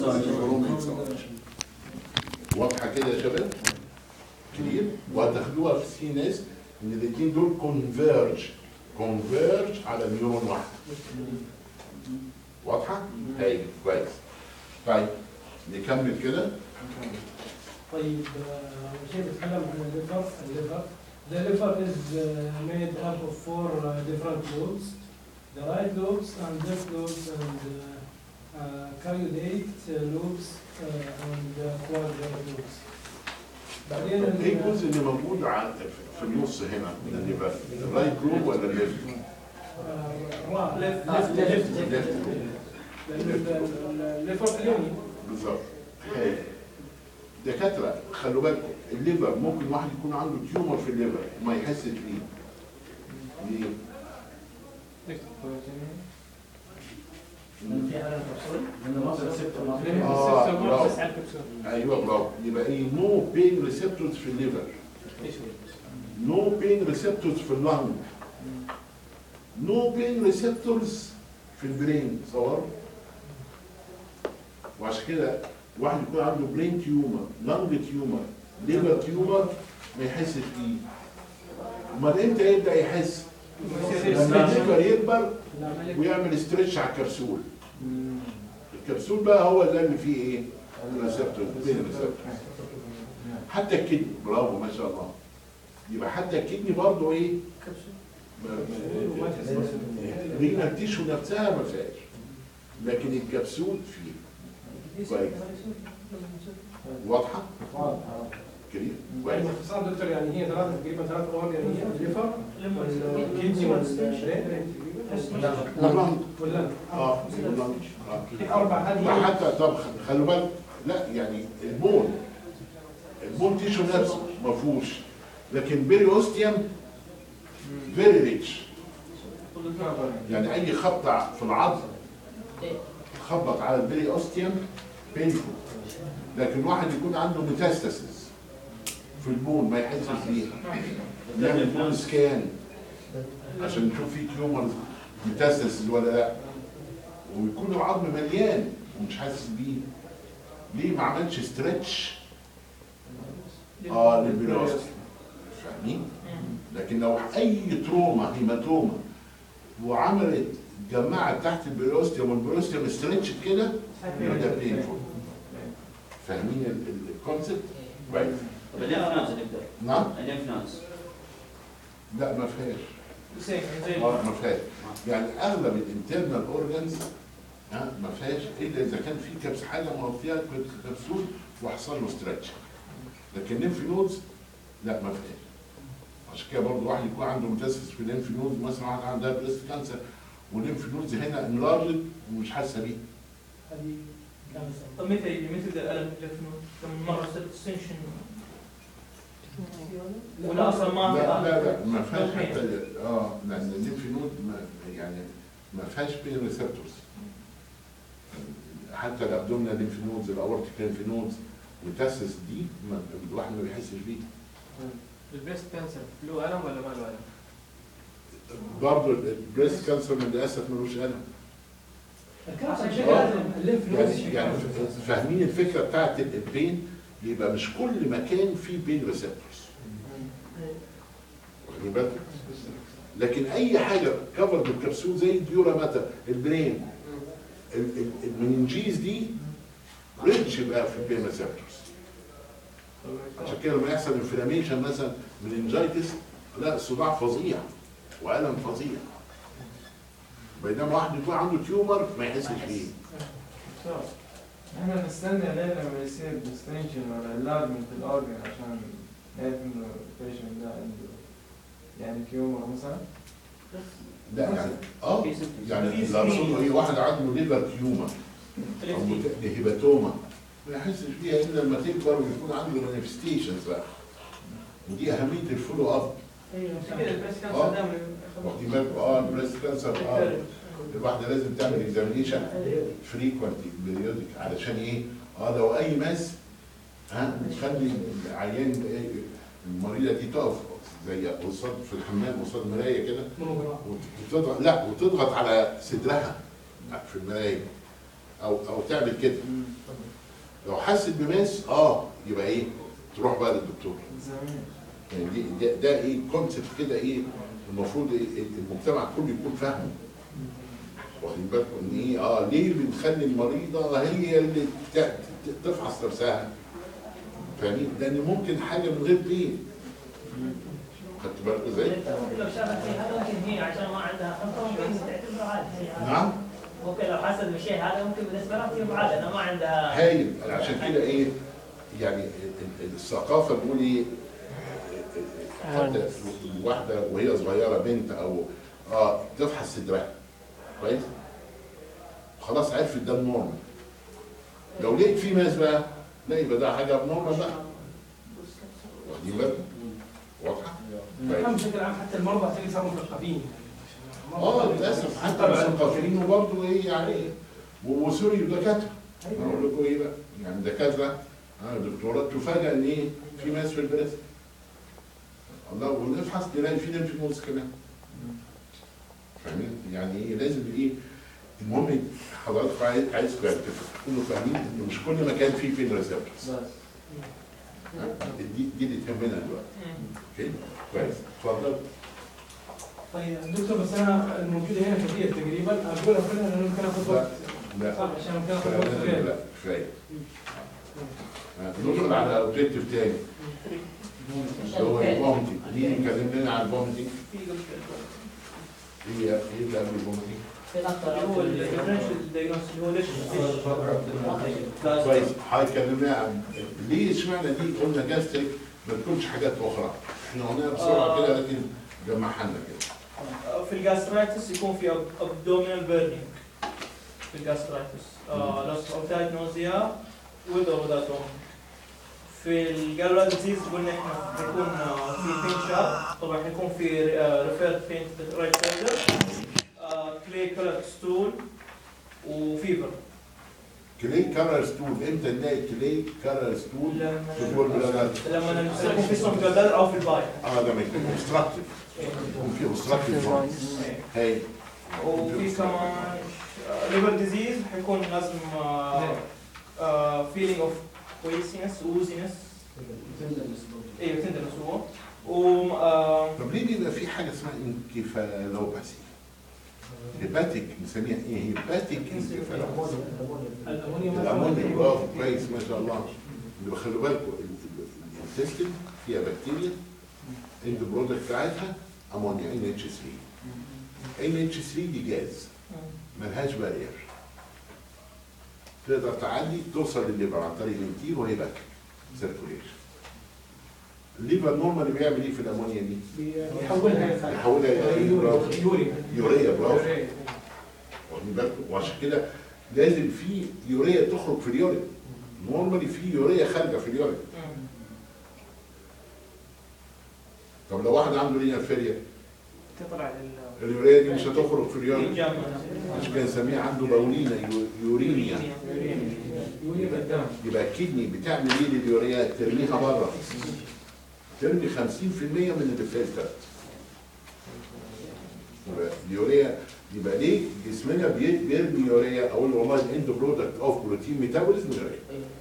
واضحه كده يا شباب كلير وهتاخدوها في سي ان اس ان الاثنين دول كونفيرج كونفيرج على نيورون واحد واضحه؟ ايوه كويس طيب نكمل كده طيب آه، أول شيء بتكلم عن الليفر الليفر The liver is uh, made up of four uh, different lobes. The right lobes and left lobes and uh, uh, caudate uh, lobes uh, and uh, quadrant lobes. بعدين طب ايه ال- الجزء اللي موجود ع- في النص هنا من الليفر؟ الرايت جروب ولا الليفت؟ آه، را- left آه، left left. left ليفت لأن ال- ال- الليفر اليمين بالظبط هاي دكاترة خلوا بالكم الليفر ممكن واحد يكون عنده تيومر في الليفر وما يحسش بيه ليه؟ لأن في على الكبسول لأن مصر ستة مصر آه، السيستم برافو. بس على الكبسول. ايوه برافو يبقى ايه نو بين ريسبتورز في الليفر نو بين ريسبتورز في اللنج نو بين ريسبتورز في البرين تصور وعشان كده واحد يكون عنده برين تيومر لنج تيومر ليفر تيومر ما يحسش بيه امال امتى يبدا يحس؟ لما الليفر يكبر العملية ويعمل ستريتش على الكبسول الكبسول بقى هو ده اللي فيه ايه؟ الريسبتور بين الريسبتور حتى الكدني برافو ما شاء الله يبقى حتى الكدني برضه ايه؟ الرينا تيشو نفسها ما فيهاش لكن الكبسول فيه كويس واضحه؟ كريم يعني كويس باختصار دكتور يعني هي ثلاثة تقريبا ثلاث أورجان هي الليفر والكدني والبرين واللنج ولا اه واللنج اه الأربع هذه وحتى طب خلوا بالك لا يعني البون البون تيشو نفسه ما فيهوش لكن بيري اوستيوم فيري ريتش يعني اي خبطه في العظم خبط على البيري اوستيوم بينفول لكن واحد يكون عنده ميتاستاسيس في البون ما يحسش بيها نعمل بون سكان عشان نشوف فيه تيومرز ميتاستاسيس ولا لا ويكون العظم مليان ومش حاسس بيه ليه ما عملش ستريتش اه للبيروست فاهمين لكن لو اي تروما هيماتوما وعملت جمعت تحت البيروستيوم والبيروستيوم ستريتش كده يبقى ده بينفول فاهمين ال- ال- الكونسيبت كويس طب الليمف نودز يا دكتور نعم الليمف نودز لا ما فيهاش زي زي آه، ما فيهاش يعني اغلب الانترنال اورجانز ها ما فيهاش الا اذا كان في كبس حاجه مغطيها كبسول وحصل له ستريتش لكن ليمف نودز لا ما فيهاش عشان كده برضه واحد يكون عنده متاسس في الليمف نودز مثلا واحد عندها بريست كانسر والليمف نودز هنا انلارجد ومش حاسه بيه هذه كانسر طب متى يجي متى يبدا الالم في الجفن؟ لما مره صرت اكستنشن ولا اصلا ما لا لا لا ما فيهاش أوكي. حتى اه لان الليمف نود ما يعني ما فيهاش بين ريسبتورز حتى الابدومينال ليمف نودز الاورتيك ليمف نودز متاسس دي ما الواحد ما بيحسش بيه البريست كانسر له ألم ولا ما له ألم؟ برضه البريست كانسر للاسف ملوش الم الكانسر بشكل عام الليمف نودز يعني يعني فاهمين الفكره بتاعت البين يبقى مش كل مكان فيه بين ريسبتورز واخدين بالكم لكن اي حاجه كفر بالكبسول زي الديورا ماتا البرين ال- ال- المننجيز دي ريتش بقى في البين ريسبتورز عشان كده لما يحصل انفلاميشن مثلا مننجايتس لا صداع فظيع والم فظيع بينما واحد يكون عنده تيومر ما يحسش بيه دكتور، احنا نستنى لين لما يصير ديستنشن ولا انلارجمنت في الاورجن عشان نعرف انه البيشنت ده عنده يعني تيومر مثلا لا يعني اه في symptoms. يعني اللي اقصده ايه واحد عنده ليفر تيومر او مت- هيباتوما ما يحسش بيها الا لما تكبر ويكون عنده مانيفستيشنز بقى ودي اهميه الفولو اب ايوه كده البريست كانسر آه. دائما واخدين بالكم اه البريست كانسر اه الواحده لازم تعمل اكزامينيشن فريكوينتلي بيريودك علشان ايه؟ اه لو اي ماس ها تخلي العيان إيه، المريضه دي تقف زي قصاد في الحمام قصاد مرايه كده مونوجراف وتضغط لا وتضغط على صدرها في المرايه او او تعمل كده لو حست بماس اه يبقى ايه تروح بقى للدكتور زمان يعني دي ده, ده ايه كونسبت كده ايه المفروض إيه المجتمع كله يكون فاهمه واخدين بالكم ان ايه اه ليه بنخلي المريضه هي اللي ت- ت- تفحص نفسها فاهمين لان ممكن حاجه من غير بين خدت بالكم ازاي؟ لو شافت شيء هذا ممكن هي عشان ما عندها خطه ممكن تعتبره عادي شيء هذا. نعم ممكن لو حست بالشيء هذا ممكن بالنسبه لها تصير عادي انا ما عندها هايل عشان كده ايه يعني ال- ال- الثقافه بنقول ايه حتى الواحده وهي صغيره بنت او اه تفحص صدرها كويس خلاص عرفت ده النورمال لو لقيت في ماس بقى لا يبقى ده حاجه نورمال بقى واخدين بالكم واضحه؟ الحمد كويس. بشكل عام حتى المرضى هتلاقي صاروا مثقفين اه للاسف حتى المثقفين وبرضه ايه يعني و- وسوري ودكاتره انا اقول لكم ايه بقى يعني دكاتره اه دكتورات تفاجئ ان ايه في ماس في البريست الله ونفحص نلاقي في ليمف نودز كمان فاهمين يعني ايه لازم ايه المهم حضراتكم عايز عايزكم يعني تكونوا فاهمين ان مش كل مكان فيه فين ريسبتورز بس دي دي اللي تهمنا دلوقتي اوكي كويس اتفضل طيب دكتور بس انا الموجوده هنا كثير تقريبا اقولها كلها لانه ممكن اخذ وقت لا صح عشان ممكن اخذ وقت لا غير لا كفايه آه، ندخل على اوبجيكتيف تاني اللي هو الفومتنج مين اتكلم لنا عن الفومتنج؟ في قبل كده. ايه ايه اللي قبل الفومتنج؟ في الاخطر اللي هو الديفرنشال دايجنوستس اللي هو ليش كويس هيتكلم لنا عن ليه اشمعنى دي قلنا جاستريك ما تكونش حاجات اخرى احنا قلناها بسرعه كده لكن جمعها لنا كده في الجاسترايتس يكون في abdominal burning في الجاسترايتس loss of diet nausea with or without vomiting في الجالولا ديزيز قلنا احنا حيكون آه، في بين شاب طبعا حيكون في ريفيرد بين رايت شولدر كلي كولر ستول وفيفر كلي كارر ستول امتى نلاقي كلي كارر ستول في البول بلادر؟ لما نستخدم في السوم جلدر او في الباي اه ده ما يكون اوبستراكتيف يكون في اوبستراكتيف هاي وفي كمان ليفر ديزيز حيكون لازم فيلينج اوف كويسنس ووزنس ايوه تندرس هو و آه، طب ليه بيبقى في حاجه اسمها انكفالوباسي؟ هيباتيك نسميها ايه؟ هيباتيك انكفالوباسي الامونيا الامونيا برافو كويس ما شاء الله اللي خلوا بالكم السيستم فيها بكتيريا اند برودكت بتاعتها امونيا ان اتش 3 ان اتش 3 دي جاز ملهاش بارير تقدر تعدي توصل للليفر عن طريق الانتير وهي باك سيركوليشن الليفر نورمالي بيعمل ايه في الامونيا دي؟ يحولها يحولها الى إيه؟ برافو. يوريا يوريا برافو واخدين بالكم وعشان كده لازم في يوريا تخرج في اليورين نورمالي في يوريا خارجه في اليورين طب لو واحد عنده لينا فيريا تطلع لل اليوريا دي مش هتخرج في اليورين ينجم. مش كان نسميها عنده بولينا يو- يورينيا يوريا قدام يبقى الكدني بتعمل ايه لليوريا ترميها بره ترمي 50% من الفلتر يبقى اليوريا يبقى ليه جسمنا بي- بيرمي يوريا اقول له والله الاند برودكت اوف بروتين ميتابوليزم يوريا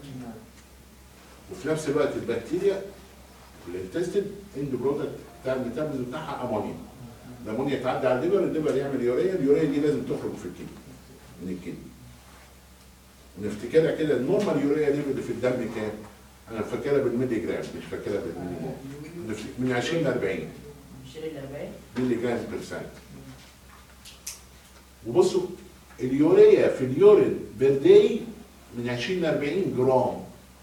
وفي نفس الوقت البكتيريا الانتستين اند برودكت بتاع الميتابوليزم بتاعها امونيا الامونيا تعدي على الليفر الليفر يعمل يوريا اليوريا دي لازم تخرج في الكدني من الكدني ونفتكرها كده النورمال يوريا ليفل اللي في الدم كام؟ انا فاكرها بالملي جرام مش فاكرها بالملي مول نفت- من 20 ل 40 20 40 ملي جرام بير سنت وبصوا اليوريا في اليورين بير داي من 20 ل 40 جرام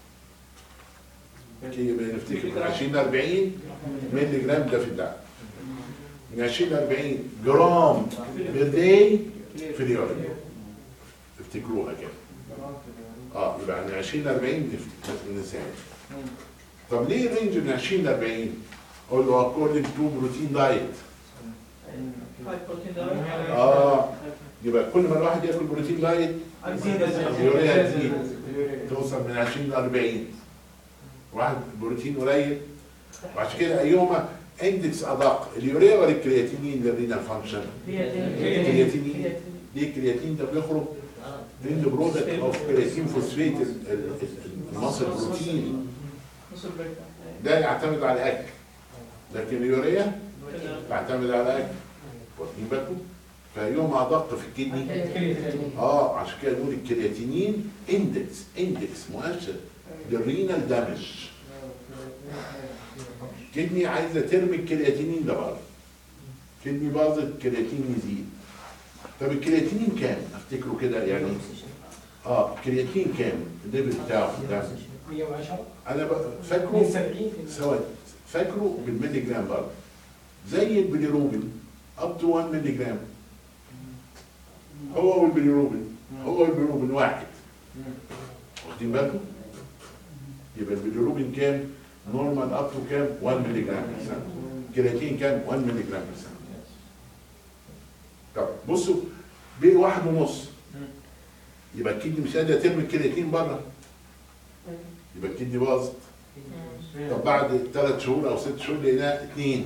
يبقى نفتكر من 20 ل 40 ملي جرام ده في الدم من 20 ل 40 جرام بير داي في اليورين افتكروها كده اه يبقى من 20 ل 40 نسان طب ليه الرينج من 20 ل 40 اقول له according to protein diet هاي بروتين دايت اه يبقى كل ما الواحد ياكل بروتين دايت هتزيد اليوريا هتزيد توصل من 20 ل 40 واحد بروتين قليل وعشان كده ايهما اندكس ادق اليوريا ولا الكرياتينين للرينال فانكشن الكرياتينين ليه الكرياتين ده بيخرج اند برودكت اوف كرياتين فوسفيت المصل بروتين نص البريك ده يعتمد على الاكل لكن اليوريا تعتمد على الاكل واخدين بالكم فيوم ادق في الكدني اه عشان كده نقول الكرياتينين اندكس اندكس مؤشر للرينال دامج كدني عايزه ترمي الكرياتينين ده بره كدني باظت الكرياتين يزيد طب الكرياتينين كام افتكروا كده يعني اه الكرياتين كام الليفل بتاعه في الدم 110 انا بقى فاكره 72 ثواني فاكره بالملي جرام برضه زي البليروبين اب تو 1 ملي جرام هو والبليروبين هو والبليروبين واحد واخدين بالكم؟ يبقى البليروبين كام؟ نورمال اب تو كام؟ 1 ملي جرام في السنه كرياتين كام؟ 1 ملي جرام في السنه طب بصوا بيه واحد ونص يبقى الكدني مش قادره ترمي الكرياتين بره يبقى الكدني باظت طب بعد ثلاث شهور او ست شهور لقيناه اثنين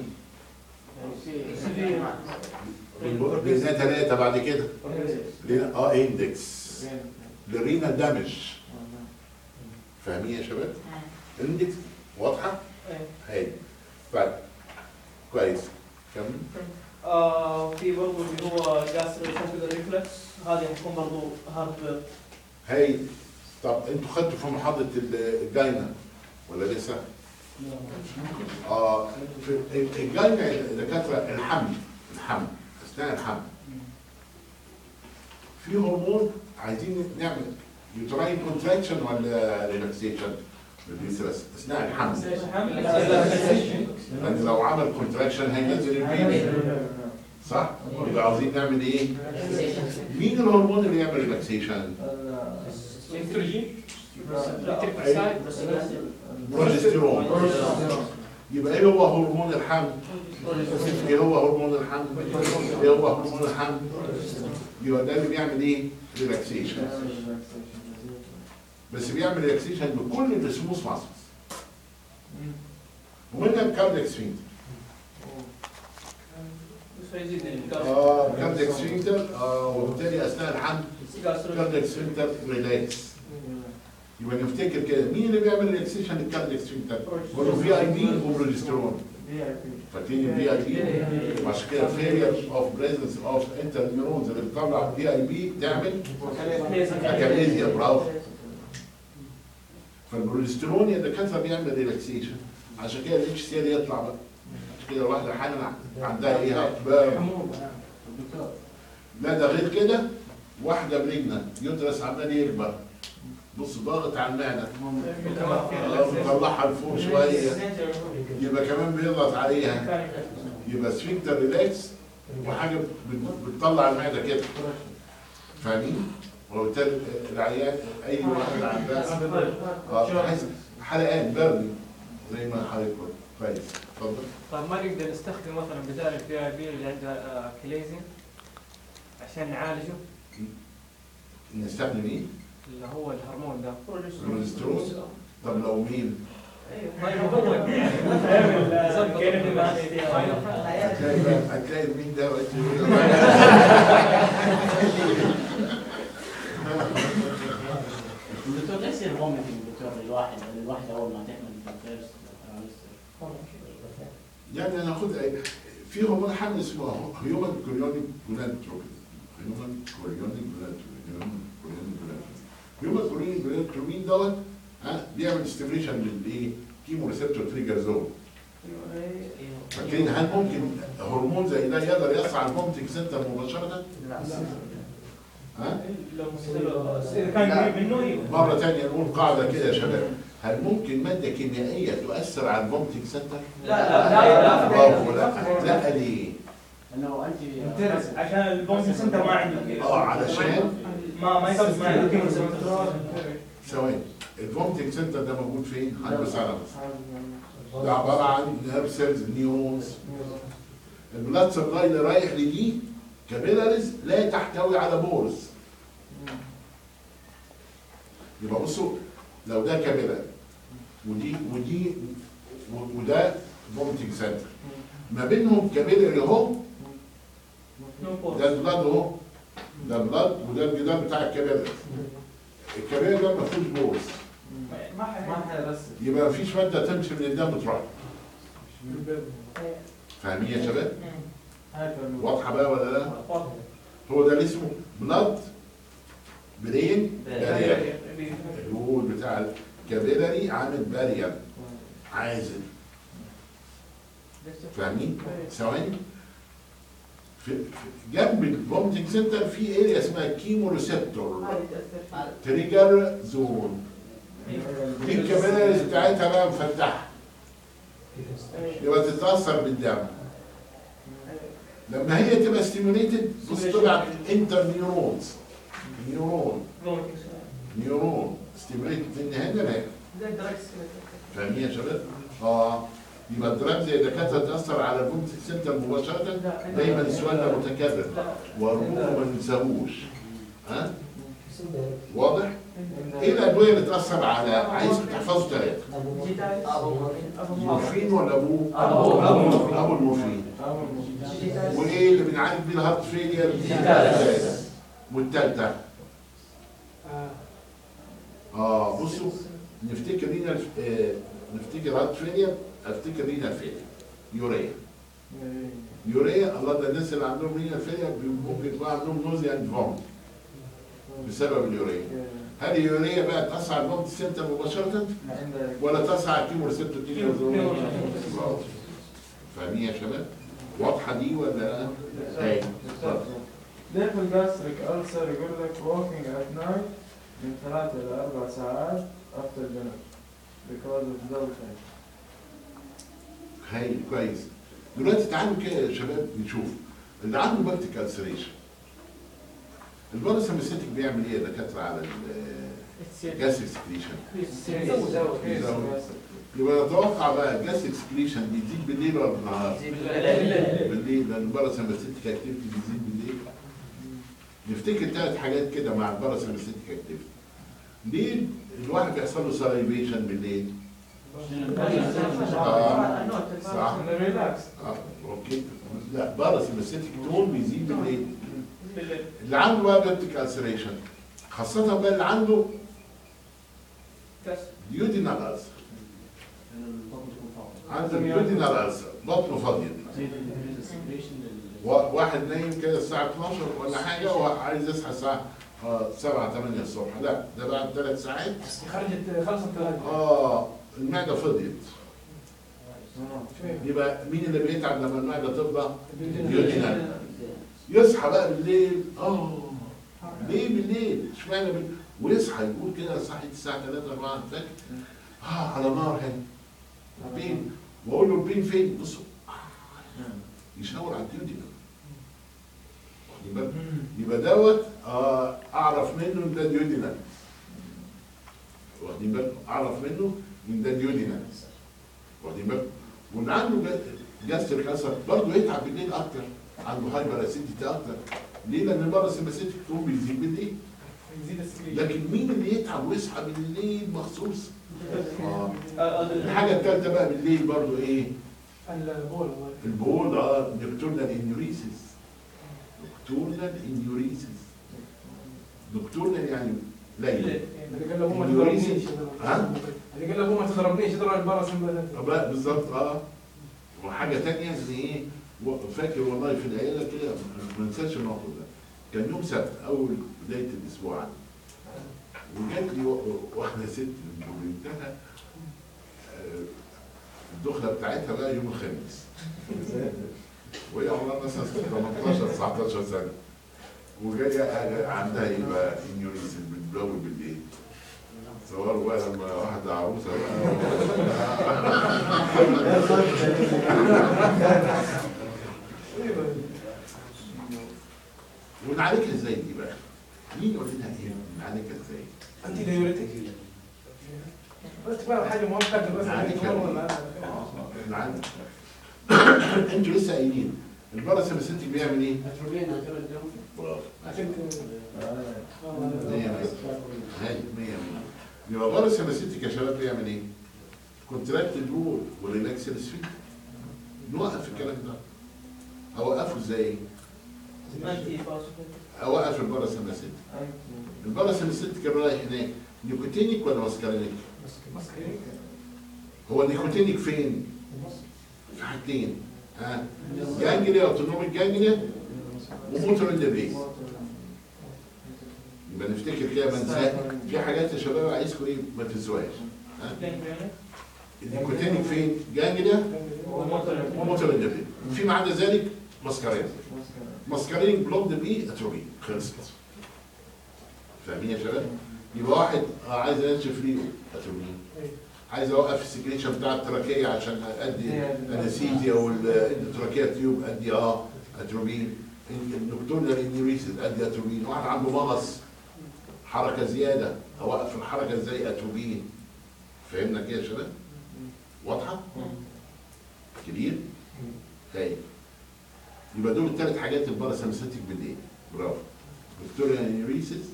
لقيناه ثلاثه بعد كده لقينا اه اندكس لرينا دامج فاهمين يا شباب؟ اندكس واضحه؟ هاي طيب كويس كمل آه في برضه اللي هو جاسترو ريفلكس هذه حتكون برضه هاردوير هاي طب انتوا خدتوا في محاضره الجاينا ولا لسه؟ اه في الجاينا الدكاتره الحمل الحمل اثناء الحمل في هرمون عايزين نعمل يوتراين كونتراكشن ولا ريلاكسيشن باليوترس اثناء الحمل لان لو عمل كونتراكشن هينزل البيبي صح؟ يبقى عاوزين نعمل ايه؟ مين الهرمون اللي يعمل ريلاكسيشن؟ استروجين بروجستيرون يبقى ايه هو هرمون الحمل؟ ايه هو هرمون الحمل؟ ايه هو هرمون الحمل؟ يبقى ده اللي بيعمل ايه؟ ريلاكسيشن بس بيعمل ريلاكسيشن بكل السموث ماسلز ومنها الكاردياك سفينكتر فيزيد اه الكاردياك سفينكتر اه وبالتالي اثناء الحمل الكاردياك سفينكتر ريلاكس يبقى نفتكر كده مين اللي بيعمل ريلاكسيشن للكاردياك سفينكتر؟ هو في اي بي وبروجسترون فاكرين الفي اي بي عشان كده failure of presence of interneurons اللي بتطلع الفي اي بي تعمل اكاليزيا برافو فالبروجسترون يا دكاتره بيعمل ريلاكسيشن عشان كده الاتش سي ال يطلع بقى عشان كده الواحده حالا عندها ايه هتبقى لا ده غير كده واحده بريجنا يدرس عمال يكبر بص ضاغط على المعده آه، مطلعها لفوق شويه يبقى كمان بيضغط عليها يبقى سفنكتر ريلاكس وحاجه بت- بتطلع المعده كده فاهمين؟ وبالتالي العيان اي واحد عندها اه عايز حلقات بردي زي ما حضرتك قلت كويس اتفضل طيب ما نقدر نستخدم مثلا بدال البي اي بي اللي عندها كليزين عشان نعالجه نستخدم ايه؟ اللي هو الهرمون ده بروجسترون طب لو مين؟ طيب هو هتلاقي هتلاقي مين ده وقت يقول دكتور ليش يصير فوميتنج دكتور الواحد الواحد اول ما تحمل الفيرست يعني انا هاخد في هرمون حمل اسمه هيومن كوريونيك جونادوتروبين هيومن كوريونيك جونادوتروبين هيومن كوريونيك جونادوتروبين دوت ها بيعمل ستيميشن للايه؟ كيمو ريسبتور تريجر زون فاكرين هل ممكن هرمون زي ده يقدر يأثر على المومتنج سنتر مباشرة؟ ها؟ لو اذا كان قريب منه ايوه مرة تانية نقول قاعدة كده يا شباب هل ممكن مادة كيميائية تؤثر على المومتنج سنتر؟ لا لا لا برافو لا لا ليه؟ انه انت عشان البومب سنتر ما عنده اه علشان ما ما يسوي ما عنده كيمو ريسبتور. ثواني الفومتنج سنتر ده موجود فين؟ هايبوثالاموس ده عبارة عن نيرف سيلز نيورونز البلاد سبلاي اللي رايح لدي كابيلاريز لا تحتوي على بورز يبقى بصوا لو ده كابيلاري ودي ودي و- وده فومتنج سنتر ما بينهم كابيلاري اهو نو بورس. ده البلاد اهو ده بلاد وده الجدار بتاع الكباري الكباري ده ما فيهوش بوز ما حيرسل يبقى مفيش ماده تمشي من الدم تروح فاهمين يا شباب؟ هايبر واضحه بقى ولا لا؟ هو ده اللي اسمه بلاد برين بارير الوول بتاع الكابيلاري عامل بارير عازل فاهمين؟ ثواني في في- جنب الفومتنج سنتر في اريا اسمها كيمو ريسبتور تريجر زون دي الكابيلاريز بتاعتها بقى مفتحه يبقى تتاثر بالدم لما هي تبقى ستيموليتد بص طلع انتر نيورونز نيورون نيورون ستيموليتد من هنا لهنا زي الدراكس فاهمين يا شباب؟ اه يبقى الدراج زي دكاتره تاثر على البومت سنتر مباشره دايما السؤال ده متكرر وارجوكم ما ننساهوش ها واضح؟ ايه الادويه اللي تاثر على عايزكم تحفظوا ثلاثه مورفين ولا ابوه؟ أبوه. ابو ابو المورفين وايه اللي بنعالج بيه الهارت فيلير؟ والثالثه اه بصوا نفتكر رينا آه نفتكر هارت فيلير افتكر رينا فيلير يوريا يوريا الله ده الناس اللي عندهم رينا فيلير ممكن يكون عندهم نوزيا اند فومت بسبب اليوريا هل اليوريا بقى تاثر على الفومت سنتر مباشره ولا تاثر على الكيمو ريسبتور تيجي فاهمين يا شباب؟ واضحه دي ولا لا؟ ايوه اتفضل. ليه في الجاستريك ألسر يقول لك walking at night من ثلاثة إلى أربع ساعات after dinner because of double time. هايل كويس دلوقتي تعالوا كده يا شباب نشوف اللي عنده باكتيك السريشن الباراسمبثيتك بيعمل ايه يا دكاتره على الجاس اكسكريشن يبقى نتوقع بقى الجاس اكسكريشن بيزيد بالليل ولا بالنهار؟ بالليل لان الباراسمبثيتك اكتيفيتي بيزيد بالليل نفتكر ثلاث حاجات كده مع الباراسمبثيتك اكتيفيتي ليه الواحد بيحصل له سلايفيشن بالليل؟ صح ريلاكس اه اوكي لا باراسمبثيتك تون بيزيد بالليل اللي عنده بقى بيبتيك السريشن خاصة بقى اللي عنده ديودينال ألسر عنده ديودينال ألسر بطنه فاضية وا- واحد نايم كده الساعة 12 ولا حاجة وعايز يصحى الساعة آه، 7 8 الصبح لا ده بعد ثلاث ساعات خرجت خلصت ثلاثة اه المعدة فضيت يبقى مين اللي بيتعب لما المعدة تفضى؟ ديودينال يصحى بقى بالليل اه ليه بالليل؟ اشمعنى بالليل؟ ويصحى يقول كده صحيت الساعة 3 4 فاكر؟ اه على نار هنا بين واقول له البين فين؟ بصوا يشاور على الديودينال واخدين بالك؟ يبقى دوت آه اعرف منه ان ده ديودينال واخدين بالك؟ اعرف منه ان ده ديودينال واخدين بالك؟ واللي عنده جاستريك ألسر برضه يتعب بالليل اكتر عنده هايبر اسيديتي اكتر ليه؟ لان الباراسمبثيتك تقوم بيزيد بالليل يزيد السكرين لكن مين اللي يتعب ويصحى بالليل مخصوص؟ اه هذا الحاجه الثالثه بقى بالليل برضه ايه؟ البول الله البول اه نكتورنال انيوريسيس نكتورنال انيوريسيس نكتورنال يعني ليل اللي قال له ما تضربنيش ها؟ اللي قال له ما تضربنيش اضرب الباراسمبثيتك طب لا بالظبط اه وحاجه ثانيه ان ايه و- فاكر والله في العيله كده ما انساش الموقف ده كان يوم سبت اول بدايه الاسبوع عندي وجات لي و- واحده ست من بنتها آه، الدخله بتاعتها بقى يوم الخميس وهي عمرها مثلا 18 19 سنه وجايه عندها ايه بقى انيوريسيس بتبلوي بالليل تصوروا بقى لما واحده عروسه بقى ونعالجها ازاي دي بقى؟ مين يقول لنا ايه؟ نعالجها ازاي؟ انت دايوريتك بس بقى حاجه مؤقته بس نعالجها ولا إيه؟ نعالج انتوا لسه قايلين الباراسمبثيتك بيعمل ايه؟ برافو عشان مية مية هاي مية مية يبقى الباراسمبثيتك يا شباب بيعمل ايه؟ كونتراكت الرول وريلاكس السفينكتر نوقف الكلام ده اوقفه ازاي؟ انتي فاسفيت اوقف الباراسيمباسيتك أنت- الباراسيمباسيتك كان رايح هناك نيكوتينيك ولا ماسكارينيك؟ هو النيكوتينيك فين؟ في حاجتين ها جانجليا اوتونوميك جانجليا وموتور اندبريس يبقى نفتكر كده ما ننساش في حاجات يا شباب عايزكم ايه ما تنسوهاش ها النيكوتينيك فين؟ جانجليا وموتور اندبريس فيما عدا ذلك ماسكارين ماسكارين بلوك بي اتروبين خلصت فاهمين يا شباب؟ يبقى واحد آه، عايز انشف ريقه اتروبين عايز اوقف السكريشن بتاع التراكيه عشان ادي انستيزيا والتراكيه تيوب ادي اه اتروبين الدكتور النيوريسيس ادي اتروبين واحد عنده مغص حركه زياده اوقف الحركه ازاي اتروبين فهمنا كده يا شباب؟ واضحه؟ كبير؟ هايل يبقى دول الثلاث حاجات الباراسمسيتك بالايه؟ برافو دكتور نيوريسيس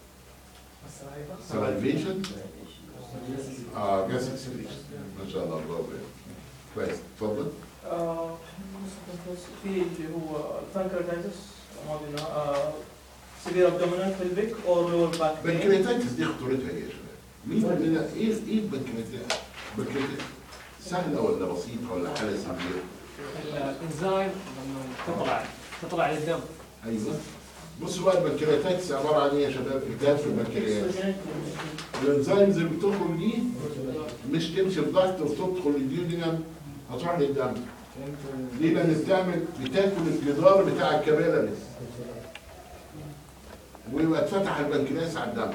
سلايفيشن اه جاس اكسكريشن ما شاء الله برافو كويس اتفضل آه، في اللي هو البانكرياتايتس ما بينا سيفير ابدومينال بيلفيك اور لور باك بين البنكرياتايتس دي خطورتها ايه يا شباب؟ مين مننا ايه ايه البنكرياتايتس؟ البنكرياتايتس سهله ولا بسيطه ولا حاله سريره؟ الانزيم لما تطلع تطلع للدم ايوه بصوا بقى البنكرياتايتس عباره عن ايه يا شباب؟ التهاب في البنكرياس الانزيمز اللي بتخرج دي مش تمشي في ضغط وتدخل الديودينم هتروح للدم ليه؟ لان بتعمل بتاكل الجدار بتاع الكبالة ويبقى اتفتح البنكرياس على الدم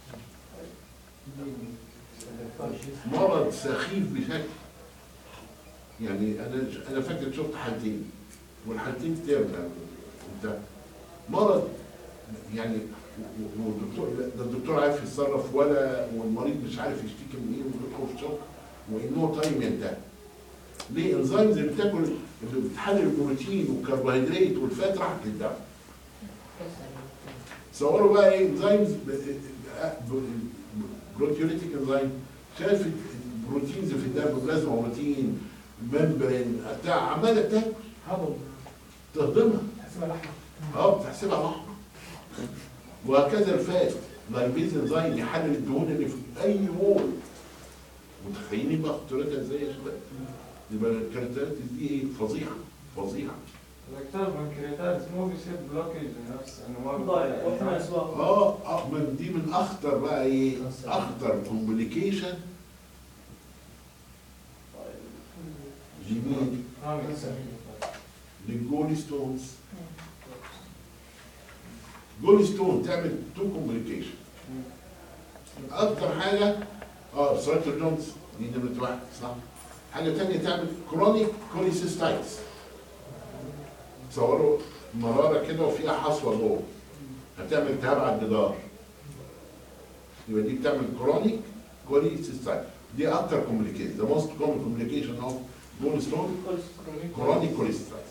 مرض سخيف بشكل يعني انا انا فاكر شفت حالتين والحالتين تيرنا انت مرض يعني و- و- والدكتور ده الدكتور عارف يتصرف ولا والمريض مش عارف يشتكي من ايه ويدخل في شوك وانه تايم ينتهي ليه انزيمز اللي بتاكل اللي بتحلل البروتين والكربوهيدرات والفات راحت للدم تصوروا بقى ايه انزيمز بروتيوليتيك انزيم شايف البروتينز في الدم بلازما بروتين ممبرين بتاع عماله بتاكل هضم تهضمها حسب لحمه اه بتحسبها لحمه وهكذا الفات لايبيز انزيم يحلل الدهون اللي في اي مول متخيلين بقى خطورتها ازاي يا شباب؟ يبقى الكاركترات دي ايه فظيعه فظيعه دكتور بنكرياتايتس مو بيصير بلوكيج لنفس انه ما ضايع واحتمال اسباب اه اه من دي من اخطر بقى ايه اخطر كومبليكيشن جميل للجولي ستونز جولي ستون تعمل تو كومبليكيشن اكتر حاجه اه سرايتر جونز دي نمره واحد صح حاجه تانية تعمل كرونيك كوليسيستايتس تصوروا مراره كده وفيها حصوه جوه هتعمل التهاب على الجدار يبقى دي بتعمل كرونيك كوليسيستايتس دي اكتر كومبليكيشن ذا موست كومن كومبليكيشن اوف جول ستون كرونيك كوليسترايتس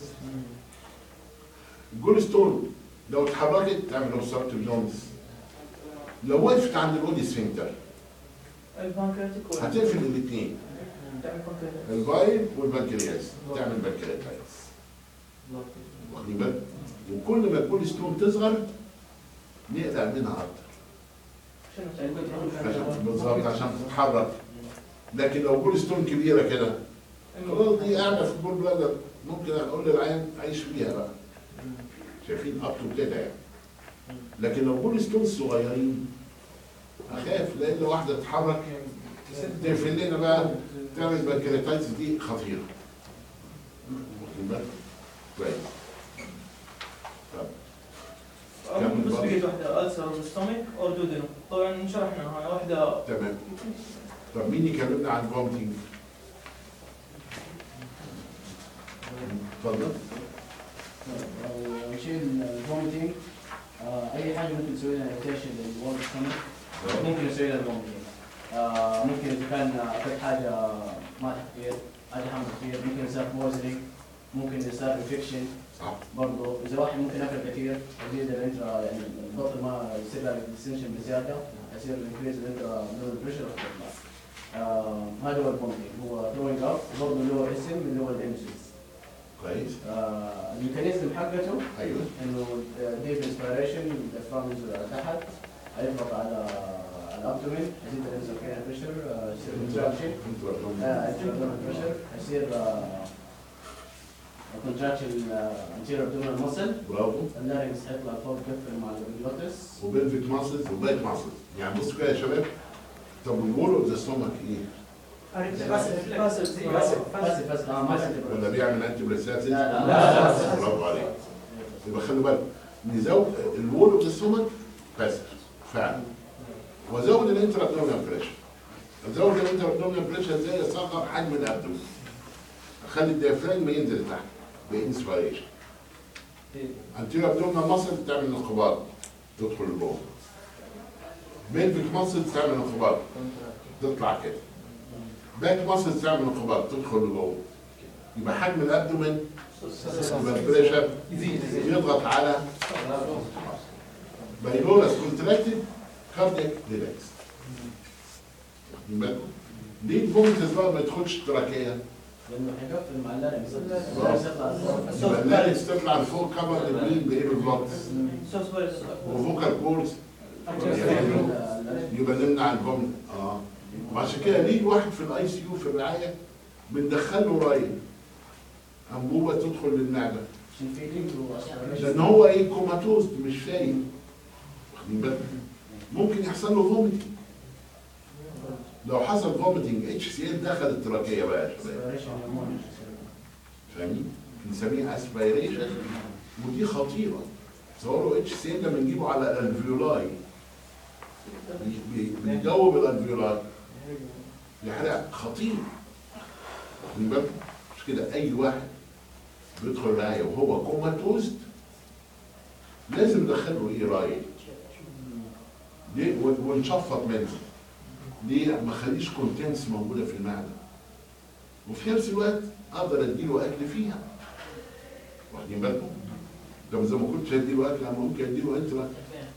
الجول ستون لو اتحركت تعمل اوبستراكتيف جونز لو وقفت عند الاودي سفنكتر البانكرياتيك هتقفل الاثنين تعمل بانكرياتيك الفايل والبنكرياس تعمل بنكرياتايتس واخدين بالك وكل ما الجول ستون تصغر نقلق منها اكتر عشان- بالظبط عشان تتحرك لكن لو جول ستون كبيره كده خلاص دي قاعده في البول بلادر ممكن اقول للعيان عيش فيها بقى شايفين اب تو كده يعني لكن لو بول ستونز صغيرين اخاف لان واحده تتحرك تقفل لنا بقى تعمل بنكرياتايتس دي خطيره واخدين بالك؟ كويس طب بس بقيت واحدة ألسر ستوميك أو دودينو طبعا شرحنا هاي واحدة تمام طب مين يكلمنا عن فومتنج؟ اتفضل لو نشيل الفوميتنج اي حاجه ممكن نسوي لها روتيشن للورد ستومك ممكن نسوي لها الفوميتنج ممكن اذا كان اخذت حاجه مالح كثير حاجه حمض كثير ممكن يصير بوزنينج ممكن يصير انفكشن صح برضه اذا واحد ممكن ياكل كثير يزيد الانترا يعني الضغط ما يصير له ديستنشن بزياده يصير انكريز الانترا لور بريشر هذا هو البومبينج هو ثروينج اب وبرضه اللي هو اسم اللي هو الامسيس كويس آه، الميكانيزم حقته ايوه انه ديب انسبيريشن الدفرام ينزل على تحت هيضغط على الابدومين يزيد الانسوكين بريشر يصير كونتراكشن الابدومين بريشر يصير كونتراكشن انتيريور ابدومين ماسل برافو اللارنكس هيطلع فوق يقفل مع الجلوتس وبلفيك ماسلز وباك ماسلز يعني بصوا كده يا شباب طب الوول اوف ذا ستومك ايه؟ بس بس اه ما ولا بيعمل انتي بريساتيز؟ لا، لا. برافو عليك يبقى خلوا بالك نزود الوول اوف ذا ستومك بس فعلا وزود الانتر ابدومينال بريشر ازود الانتر ابدومينال بريشر ازاي اصغر حجم الابدومين اخلي الديافراجم ينزل تحت بانسبيريشن انتيريور ابدومينال ماسل تعمل انقباض تدخل لجوه بيلفيك ماسل تعمل انقباض تطلع كده باك ماسل تعمل انقباض تدخل لجوه يبقى حجم الابدومين يبقى البريشر يضغط على بايلورس كونتراكتد كاردياك ريلاكس يبقى ليه البومتس بقى ما يدخلش التراكيه؟ لانه هيقفل مع اللارنكس اللارنكس يطلع لفوق. يبقى اللارنكس تطلع لفوق كفر البرين بايه بالبلوكس وفوكال كورس يبقى نمنع البوم اه وعشان كده ليه الواحد في الاي سي يو في الرعايه بندخل له رايل انبوبه تدخل للمعده عشان في لينك لان هو ايه كوماتوز مش فايق واخدين بالك ممكن يحصل له فوميتنج لو حصل فوميتنج اتش سي ال دخل التراكيه بقى يا شباب فاهمين؟ بنسميه اسبيريشن ودي خطيره تصوروا اتش سي ال لما نجيبه على الالفيولاي بي- بي- بيجاوب الالفيولاي يحرق خطير واخدين بالكم؟ مش كده اي واحد بيدخل رعايه وهو كوماتوز لازم ندخله ايه رايل ليه ون- ونشفط منه ليه ما خليش كونتنس موجوده في المعده وفي نفس الوقت اقدر اديله اكل فيها واخدين بالكم؟ طب اذا ما كنتش هديله اكل انا ممكن اديله انترا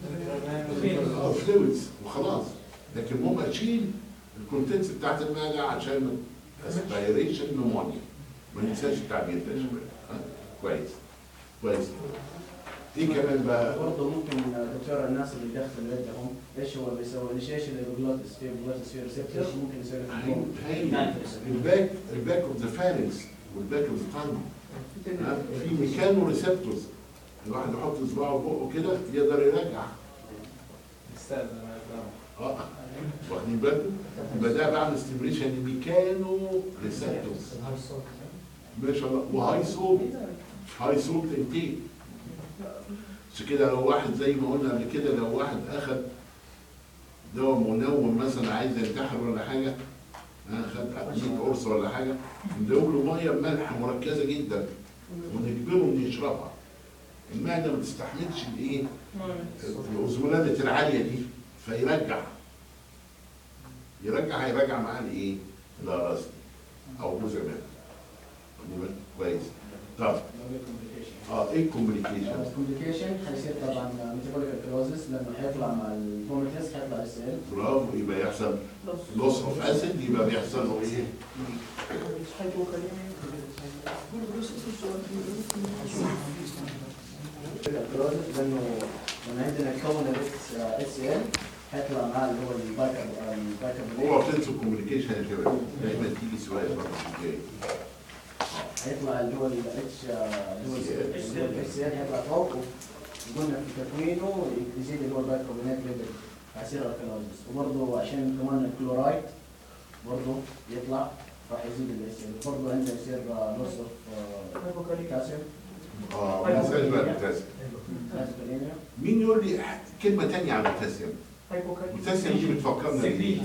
فلويدز وخلاص لكن المهم اشيل الكونتنس بتاعت المعده عشان اسبيريشن نمونيا ما ننساش التعبير ده يا شباب ها؟ كويس كويس ايه كمان بقى برضه ممكن دكتور الناس اللي يدخلوا يدهم ايش هو بيسوي انيشيشن للجلوتس في جلوتس في ريسبتورز ممكن يسوي هاي- هاي الباك الباك اوف ذا فارنكس والباك اوف ذا تانج في ميكانو ريسبتورز الواحد يحط صباعه في بقه كده يقدر يرجع استاذن ما يفهم. اه واخدين بالكم يبقى ده بعمل ستيميليشن ميكانو ريسبتورز ما شاء الله وهاي صوت هاي صوت انتيك عشان كده لو واحد زي ما قلنا قبل كده لو واحد اخد دواء منوم مثلا عايز ينتحر ولا حاجه ها، خد 100 قرص ولا حاجه ندوب له ميه بملح مركزه جدا ونجبره انه يشربها المعده ما تستحملش الايه الأوزمولادة العالية دي فيرجع يرجع هيرجع معاه الايه؟ الأراضي أو جزء منها واخدين بالك؟ كويس طب اه ايه الكومبليكيشن؟ الكومبليكيشن حيصير طبعا ميتابوليك كلوزس لانه حيطلع مع الفوميتس حيطلع السيل برافو يبقى يحصل لوس اوف اسيد يبقى بيحصل له ايه؟ الكلوزس لانه لما عندنا كون الاس سي ال حيطلع معاه اللي هو البايكر البايكر هو بتنسوا الكومبليكيشن يا شباب دايما تيجي سؤال برضه في الجاي حيطلع اللي هو الاتش اللي هو الاتش سي ال حيطلع فوق وقلنا في تكوينه يزيد اللي هو البايكربونات ليفل فيصير الكلوزس وبرضه عشان كمان الكلورايد برضه يطلع راح يزيد الاس ال برضه عنده يصير لوس اوف بوتاسيوم اه ما ننساش بقى البوتاسيوم مين يقول لي كلمة تانية عن البوتاسيوم؟ البوتاسيوم دي بتفكرنا بإيه؟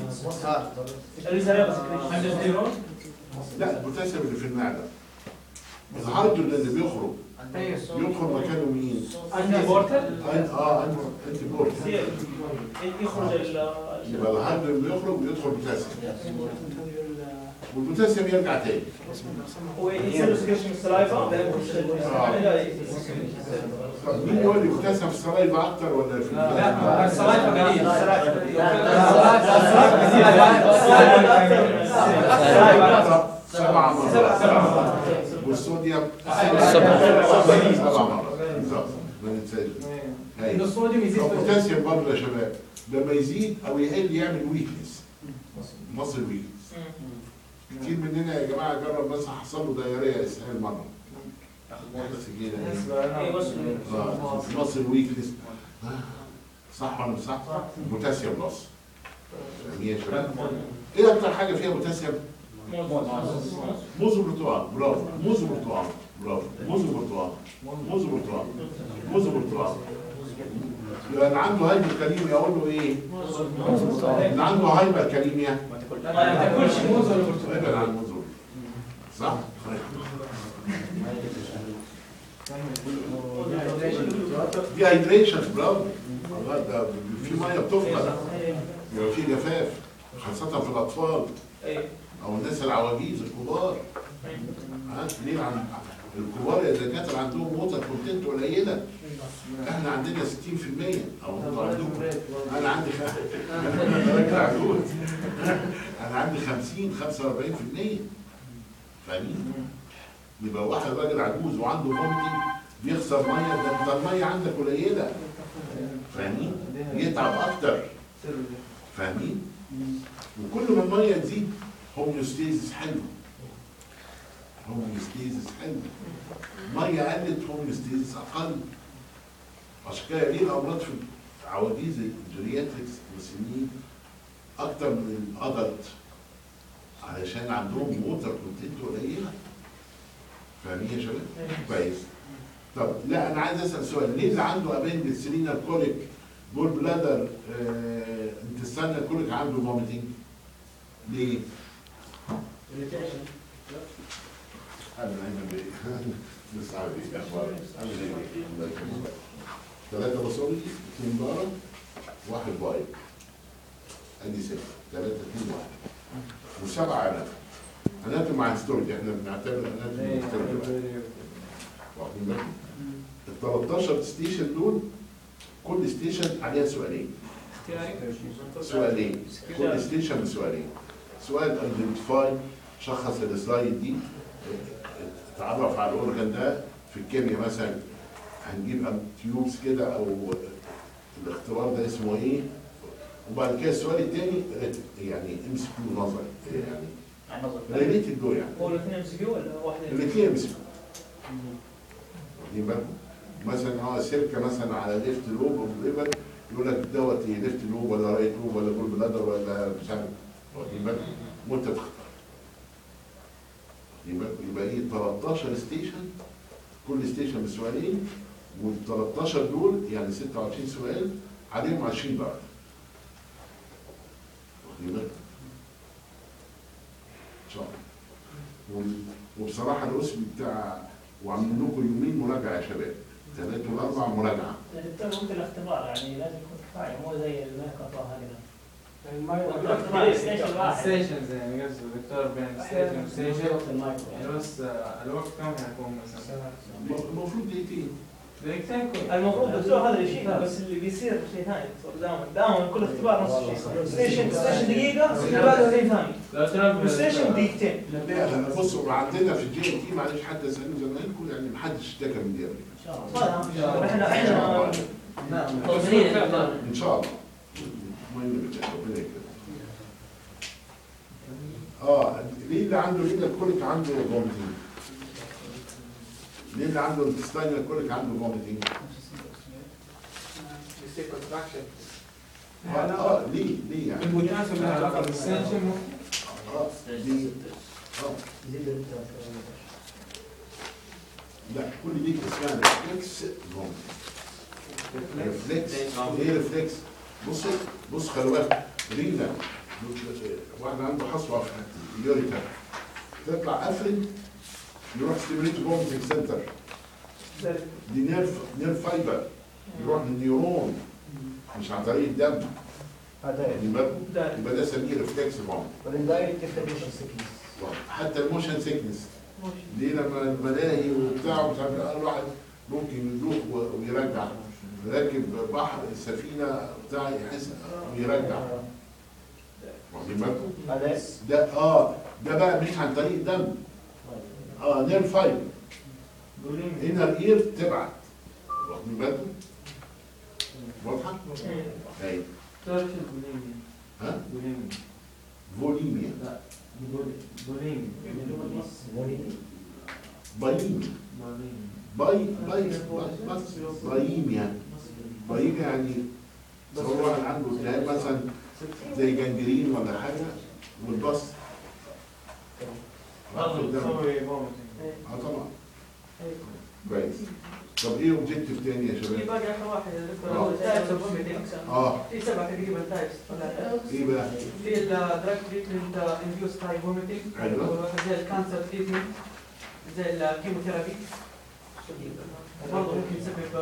لا البوتاسيوم اللي في المعدة الهيدروجين اللي بيخرج يدخل مكانه مين؟ عندي بورتال أنت- اه انت انت بورت يخرج ال يبقى الهيدروجين بيخرج ويدخل بوتاسيوم والبوتاسيوم يرجع تاني ويصير له سكريشن السلايفا طب مين يقول لي بوتاسيوم في السلايفا اكتر ولا في لا السلايفة قليل سبع مرات سبع مرات. والصوديوم سبع. سبع مرات بالظبط ما ننساش ايه هاي. الصوديوم يزيد في البوتاسيوم برضه يا شباب لما يزيد او يقل يعمل ويكنس مصل ويكنس كتير مننا يا جماعه جرب مثلا حصل له دايريه اسهال مره بس كده إيه، بس- اه مصل ويكنس صح ولا مش صح؟ بوتاسيوم لوس فاهمين يا شباب؟ ايه اكتر حاجه فيها بوتاسيوم؟ موز وبرتقال برافو موز وبرتقال برافو موز وبرتقال موز وبرتقال موز وبرتقال يبقى اللي عنده هايبر كاليميا اقول له ايه؟ اللي عنده هايبر كاليميا ما تاكلش موز ولا برتقال ابعد عن الموز صح؟ دي هيدريشن برافو والله ده في ميه بتفقد يبقى في جفاف خاصة في الأطفال إيه. أو الناس العواجيز الكبار ها ليه عن الكبار يا دكاترة عندهم ووتر كونتنت قليلة احنا عندنا 60% او انتوا عندكم انا عندي خ... أنا راجل عجوز انا عندي 50 45% فاهمين؟ يبقى واحد راجل عجوز وعنده فومتنج بيخسر ميه ده انت الميه عندك قليله فاهمين؟ يتعب اكتر فاهمين؟ وكل ما الميه تزيد هوميوستيزيس حلو هوميوستيزيس حلو ميه قلت هوميوستيزيس اقل عشان كده ليه الامراض في عواجيز الجرياتريكس والسنين اكتر من الادلت علشان عندهم ووتر كونتنت قليله فاهمين يا شباب؟ كويس طب لا انا عايز اسال سؤال ليه اللي عنده ابندكس سيرينال كوليك جول بلادر آه انتستانال كوليك عنده فوميتنج ليه؟ انا نايم بيه بس عامل ايه اخبارك؟ عامل ايه؟ الله يكرمك. ثلاثة بصوري اثنين بارة واحد بايب ادي ستة ثلاثة اثنين واحد وسبعة عنب عنب مع ستورج احنا بنعتبر عنب ستورج واخدين بالكم؟ ال 13 ستيشن دول كل ستيشن عليها سؤالين سؤالين كل ستيشن بسؤالين سؤال ايدنتيفاي شخص السلايد دي اتعرف على الاورجن ده في الكيمياء مثلا هنجيب تيوبس كده او الاختبار ده اسمه ايه وبعد كده السؤال الثاني يعني ام سي كيو نظري يعني ريليتد دول يعني هو الاثنين ام سي كيو ولا واحد الاثنين ام سي كيو واخدين بالكم مثلا اه سلكه مثلا على ليفت لوب او ليفر يقول لك دوت ايه ليفت لوب ولا رايت لوب ولا جول بلادر ولا مش عارف واخدين بالكم وانت تختار واخدين بالكم يبقى ايه 13 ستيشن كل ستيشن بسؤالين وال 13 دول يعني 26 سؤال عليهم 20 درجه واخدين بالكم ان شاء الله وال- وبصراحه الاسم بتاع وعاملين لكم يومين مراجعه يا شباب ثلاث واربع مراجعه دكتور ممكن الاختبار يعني لازم يكون كفايه مو زي الميك اب هكذا الماء الاختبار ستيشن واحد ستيشنز يعني قصده دكتور بين ستيشن وستيشن المايكرو يعني بس آه، الوقت كم حيكون مثلا؟ المفروض دقيقتين دقيقتين كل المفروض دكتور هذا اللي يشيل بس اللي بيصير شيء ثاني دكتور دائما دائما كل اختبار نفس الشيء ستيشن ستيشن دقيقة اللي بعده شيء ثاني لو تنبه ستيشن دقيقتين لا بصوا عندنا في الجي تي معلش حتى اسالني زمايلكم يعني محدش اشتكى من دي قبل ان شاء ما الله دام احنا احنا نعم مطمئنين ان شاء الله مهم بالله ربنا يكرمك اه ليه اللي عنده ليه الكوليك عنده فوميتنج ليه اللي عنده الانتستاينال كوليك عنده فوميتنج اه اه ليه ليه يعني البوتاسيوم لها علاقه بالستيشن ممكن اه ليه اه لا كل دي اسمها ريفلكس فوميتنج ريفلكس ايه ريفلكس بص بص خلي بالك رينا واحد عنده حصوه في اليوريتا تطلع افرد يروح ستيميليت فوميتنج سنتر دي نيرف نيرف فايبر يروح للنيورون مش عن طريق الدم هذا يبقى داري. يبقى ده سميه ريفلكس فوميتنج والاندايركت تفتح مش سكنس حتى الموشن سيكنس دي لما الملاهي وبتاع ومش عارف الواحد ممكن يدوخ و- ويرجع راكب بحر السفينه بتاع يحس ويرجع واخدين بالكم؟ هذا ده اه ده بقى مش عن طريق الدم اه نير فايبر بوليميا انر اير تبعت واخدين بالكم واضحه ايوه تعرف شو البوليميا؟ ها بوليميا فوليميا لا بول- بوليميا بايميا بوليميا باي باي بس بايميا بايميا يعني سواء واحد عنده التهاب مثلا زي جنجرين ولا حاجه والبص أغلب قدام. تسوي فوميتنج اه طبعا كويس طب ايه اوبجيكتيف تاني يا في شباب؟ باقي اخر واحد يا آه. دكتور تايبس اوف فوميتنج اه في سبعه تقريبا تايبس ايه بقى؟ في الدراج تريتمنت انديوس تايب فوميتنج أيوة. زي الكانسر تريتمنت زي الكيموثيرابي برضه ممكن يسبب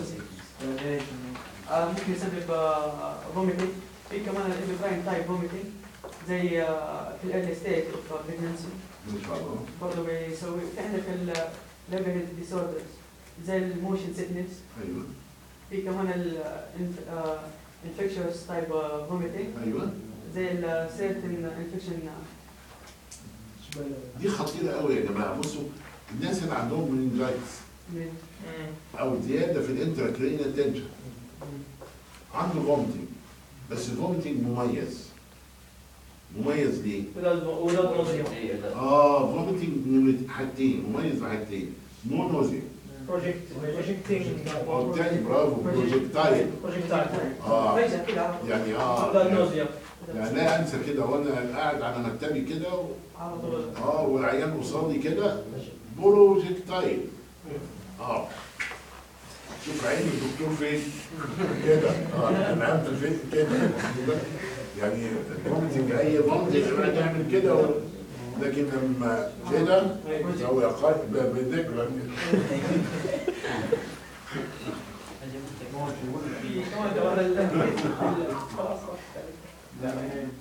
آه، ممكن يسبب فوميتنج في كمان الابراين تايب فوميتنج زي آه، في الايرلي ستيج اوف بريجنسي ان شاء الله برضه بيسوي في عندك الليفل ديسوردرز زي الموشن سيكنس ايوه في كمان الانفكشوس تايب فوميتنج ايوه زي السيرتن انفكشن دي خطيره قوي يا جماعه بصوا الناس اللي عندهم مننجايتس او زياده في الانتراكرينال تنشن عنده فومتنج بس الفومتنج مميز مميز ليه؟ without nausea اه فومتنج من حاجتين مميز بحاجتين نو نوزيا project projecting والتاني برافو بروجكتايل projectile اه فيجا كده على طول يعني without اه nausea يعني لا انسى كده وانا قاعد على مكتبي كده و- على طول اه والعيان قصادي كده بروجكتايل اه شوف عين الدكتور فين كده اه انا عارف فين كده يعني ممكن اي منطق يبقى يعمل كده و... لكن لما كده هو يقال بذكرى في كمان كمان ال- خلاص لا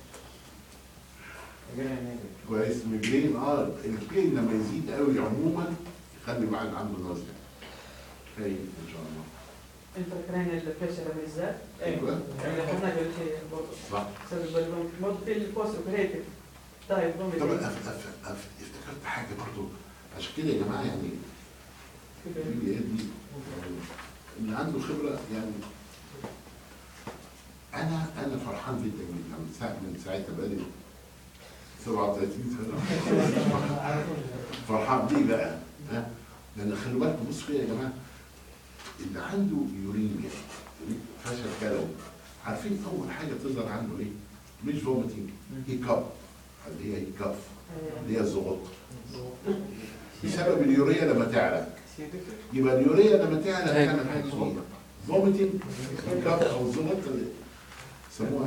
هنا كويس ميجرين اه البين لما يزيد قوي عموما يخلي الواحد عنده نزله خير ان شاء الله انتركرينال بريشر لما يزداد ايوه يعني احنا قبل شيء برضه صح سبب الفوميتنج برضه في البوست اوبريتيف تايب طب فوميتنج أف أف أف افتكرت حاجه برضو عشان كده يا جماعه يعني في ايه دي اللي عنده خبره يعني انا انا فرحان جدا جدا من ساعه من ساعتها بقالي 37 سنه فرحان ليه بقى؟ ها؟ لان خلي بالكم بصوا كده يا جماعه اللي عنده يوريميا فشل كلوي عارفين اول حاجه تظهر عنده ايه؟ مش فوميتنج هيكاب اللي هي هيكاف اللي هي الزغط بسبب اليوريا لما تعلى يبقى اليوريا لما تعلى تعمل حاجتين فوميتنج هيكاف او الزغط اللي يسموها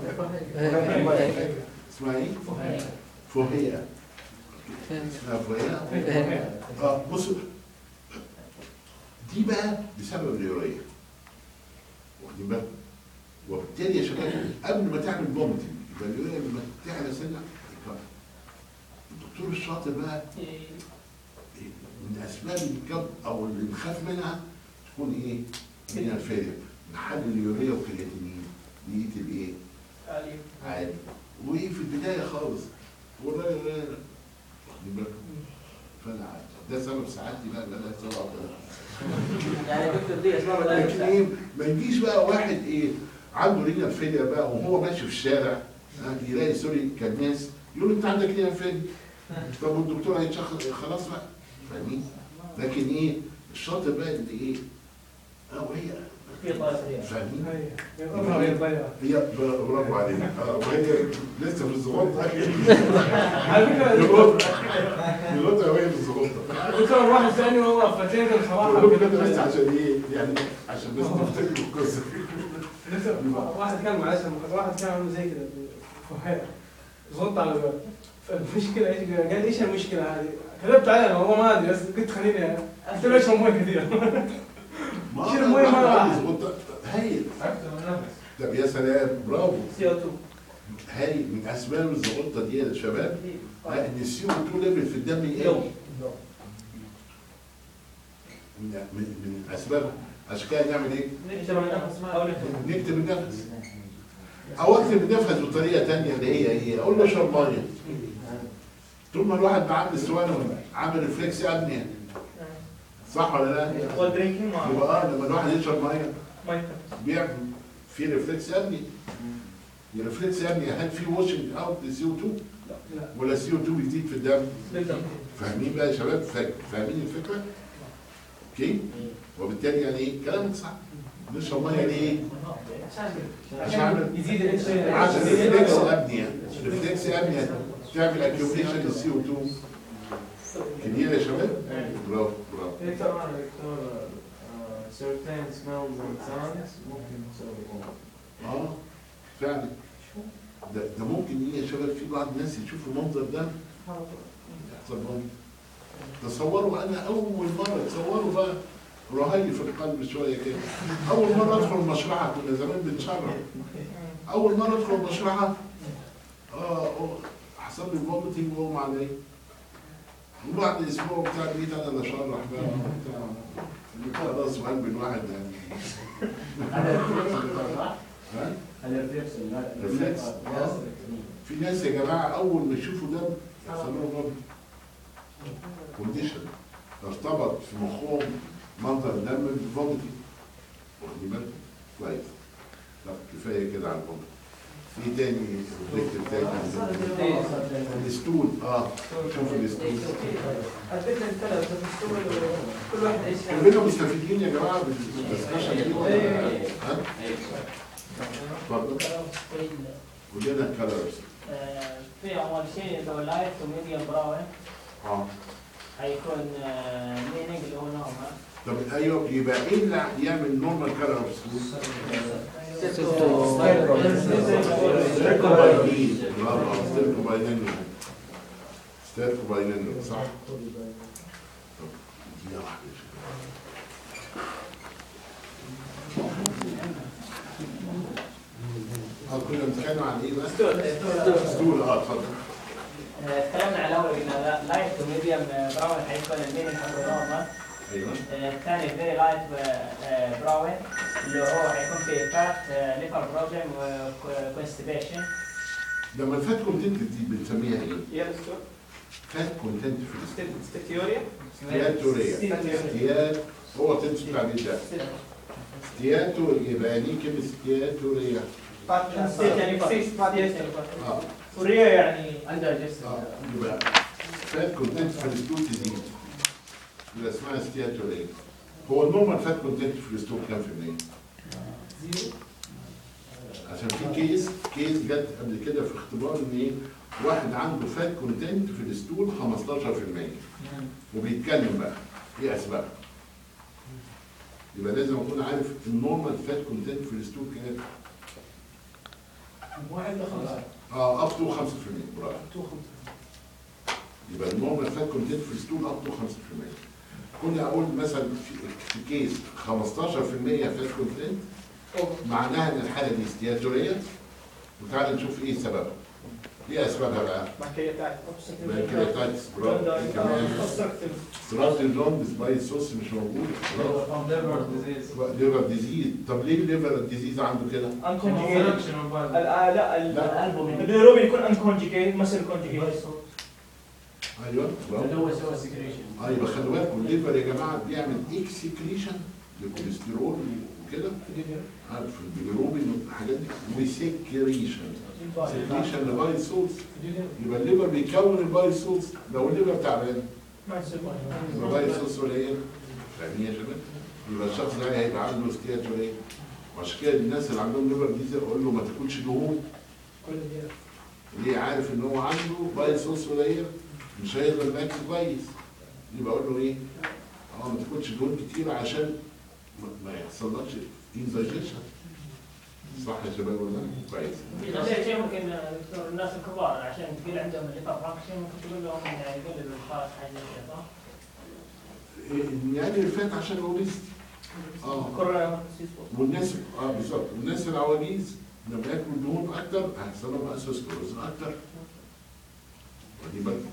اسمها ايه؟ فوهية اسمها فوهية اه بصوا دي بقى بسبب اليوريا واخدين بالكم وبالتالي يا شباب قبل ما تعمل فوميتنج يبقى اليوريا لما تعلى سنه هيكاف الدكتور الشاطر بقى من اسباب الكب او اللي نخاف منها تكون ايه؟ من الفيلير نحلل اليوريا والكرياتينين لقيت الايه؟ عالي عالي وايه في البدايه خالص والراجل راجل واخدين بالكم؟ فانا عارف. ده سبب سعادتي بقى ان انا سبب يعني دكتور دي اسباب لكن ذلك ايه ما يجيش بقى واحد ايه عنده رينال فيلير بقى وهو ماشي في الشارع ها، يلاقي سوري كالناس يقول له انت عندك رينال فيلير طب والدكتور هيتشخص خلاص بقى فاهمين لكن ايه الشاطر بقى اللي ايه اه وهي في طائف فاهمين يظهر يضيع هي برافو عليك اه وهي لسه في الزغطه على فكره يلقط يلقطها وهي في الزغطه دكتور واحد ثاني هو فتيت الصراحه بقول لكم كده بس عشان ايه يعني عشان بس تفتكروا القصه لسه واحد كان معلش واحد كان عامل زي كده فهي زلط على الباب فالمشكله ايش قال قال ايش المشكله هذه؟ كذبت عليه هو ما ادري بس قلت خليني قلت له اشرب مويه كثير شيل المية مرة واحدة. الزغطه هايل اكثر من نفس طب يا سلام برافو سي او 2 هايل من اسباب الزغطه دي يا شباب ها، ان السي او 2 ليفل في الدم يقل من من من اسباب عشان كده نعمل ايه؟ نكتب النفس او نكتب نكتب النفس او اكتب النفس بطريقه ثانيه اللي هي ايه؟ اقول له اشرب ميه طول ما الواحد بعمل السوانه عامل ريفلكس ابنيه صح ولا لا؟ والدرينكينج ما يبقى اه لما الواحد يشرب ميه ما يفهم بيعمل في ريفلكس ابني الريفلكس ابني هل في واشنج اوت للسي او 2 لا ولا السي او 2 بيزيد في الدم بالدم فاهمين بقى يا شباب فا- فاهمين الفكره اوكي وبالتالي يعني ايه كلامك صح نشرب ميه ليه عشان اعمل يزيد الانسولين عشان ريفلكس ابنيه ريفلكس ابنيه تعمل اكيوميشن للسي او 2 كبير يا شباب برافو برافو في كمان دكتور آه، certain smells and sounds ممكن تسوي اه فعلا ده ده ممكن ايه يا شباب في بعض الناس يشوفوا المنظر ده يحصل لهم تصوروا انا اول مره تصوروا بقى رهي في القلب شويه كده اول مره ادخل المشرحه كنا زمان بنشرح اول مره ادخل المشرحه اه آه، حصل لي فوميتنج واغمى عليا وبعد اسبوع بتاع جيت انا اللي اشرح بقى بتاع خلاص وقلب الواحد يعني ها؟ الريفلكس ريفلكس آه. في ناس يا جماعه اول ما يشوفوا ده يحصل لهم ربط كونديشن ارتبط في مخهم منظر دم بالفوميتنج واخدين بالكم؟ كويس لا كفايه كده على الفوميت في تاني اوبجيكتيف تاني الستول اه شوف الستول الفكره الكلام في السوق كل واحد ايش كلنا مستفيدين يا جماعه بالدسكشن دي ولا ها؟ اتفضل قول لنا الكالرز في اول شيء لو لايت وميديوم براون اه حيكون مينينج اللي هو نورمال طب ايوه يبقى ايه اللي يعمل نورمال كالرز؟ ستيركوباينين برافو ستيركوباينين ستيركوباينين صح؟ طب دي واحدة يا شباب. اه كنا بنتكلم عن ايه بقى؟ ستول اه اتفضل تكلمنا على الاول قلنا لايت وميديوم براون حيكون المينينج حقه نورمال ايوه الثاني فيري لايت براون اللي هو حيكون فيه فات ليفر بروبلم وكونستيبيشن لما الفات كونتنت دي بنسميها ايه؟ يا دكتور فات كونتنت في الستيل ستيكتيوريا ستياتوريا ستيات هو تنسى التعبير ده ستياتو يبقى ليه كلمة ستياتوريا اه وريا يعني عندها جسم اه يبقى فات كونتنت في الستول تزيد يبقى اسمها ستياتوريا هو النورمال فات كونتنت في الستول كام في المية؟ عشان في كيس كيس جت قبل كده في اختبار ان ايه واحد عنده فات كونتنت في الستول 15% وبيتكلم بقى ايه اسباب يبقى لازم اكون عارف النورمال فات كونتنت في الستول كام واحد لخمسة اه اب تو 5% برافو يبقى النورمال فات كونتنت في الستول اب تو 5% كنا اقول مثلا في في كيس 15% فات كونتنت معناها ان الحاله دي استياتوريه وتعالى نشوف ايه سببها ايه اسبابها بقى؟ بانكرياتايتس برافو إيه كمان سرطان الجوندس باي الصوص مش موجود liver disease ليفر ديزيز طب ليه الليفر ديزيز عنده كده؟ unconjugated Function of body. ال- آه، لا ال- لا. البيليروبين يكون unconjugated مثل conjugated ايوه برافو اللي هو سوى سكريشن ايوه خلي بالكم الليفر يا جماعه بيعمل اكسكريشن للكوليسترول وكده عارف البيليروبين الحاجات دي وسكريشن سكريشن لباي سولز يبقى الليفر بيكون الباي سولز لو الليفر تعبان ما يصير يبقى باي سولز قليل فاهمين يا شباب؟ يبقى الشخص ده هيبقى عنده استياتوريه وعشان كده الناس اللي عندهم ليفر دي اقول له ما تاكلش دهون كل دي ليه عارف ان هو عنده باي صوص قليل مش هيقدر الاكل كويس يبقى اقول له ايه؟ اه ما تاكلش دهون كتير عشان ما- ما يحصلكش انزاجيشن صح يا شباب ولا لا؟ كويس في نفس الشيء ممكن دكتور الناس الكبار عشان تقل عندهم الليفر فانكشن ممكن تقول لهم يعني يقلل الفات حاجه زي كذا صح؟ إيه، يعني الفات عشان الاوبيز اه كورونا والناس اه بالظبط والناس العواجيز لما ياكلوا دهون اكتر هيحصل لهم اسوسكلوز اكتر ودي بالكم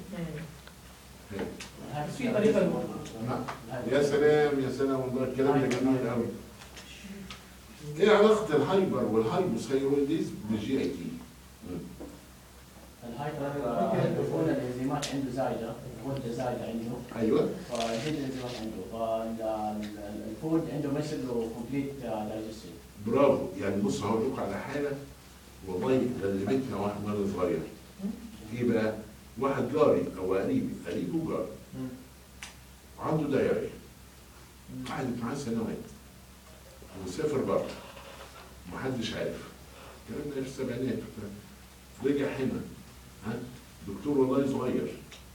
هي. في طريقه نعم. يا سلام يا سلام والله الكلام ده جميل قوي ايه علاقة الهايبر والهايبوثايرويديزم بالجي اي تي؟ الهايبر يكون الانزيمات عنده زايده غده زايده عنده ايوه فجدا انزيمات عنده فالفود عنده ما يصير له كومبليت دايجستشن برافو يعني بص هقول لكم على حاله والله غلبتنا واحد وانا صغير ايه بقى؟ واحد جاري او قريبي قريبي وجاري عنده دايريه قعدت معاه سنوات وسافر بره محدش عارف الكلام ده في السبعينات رجع هنا ها دكتور والله صغير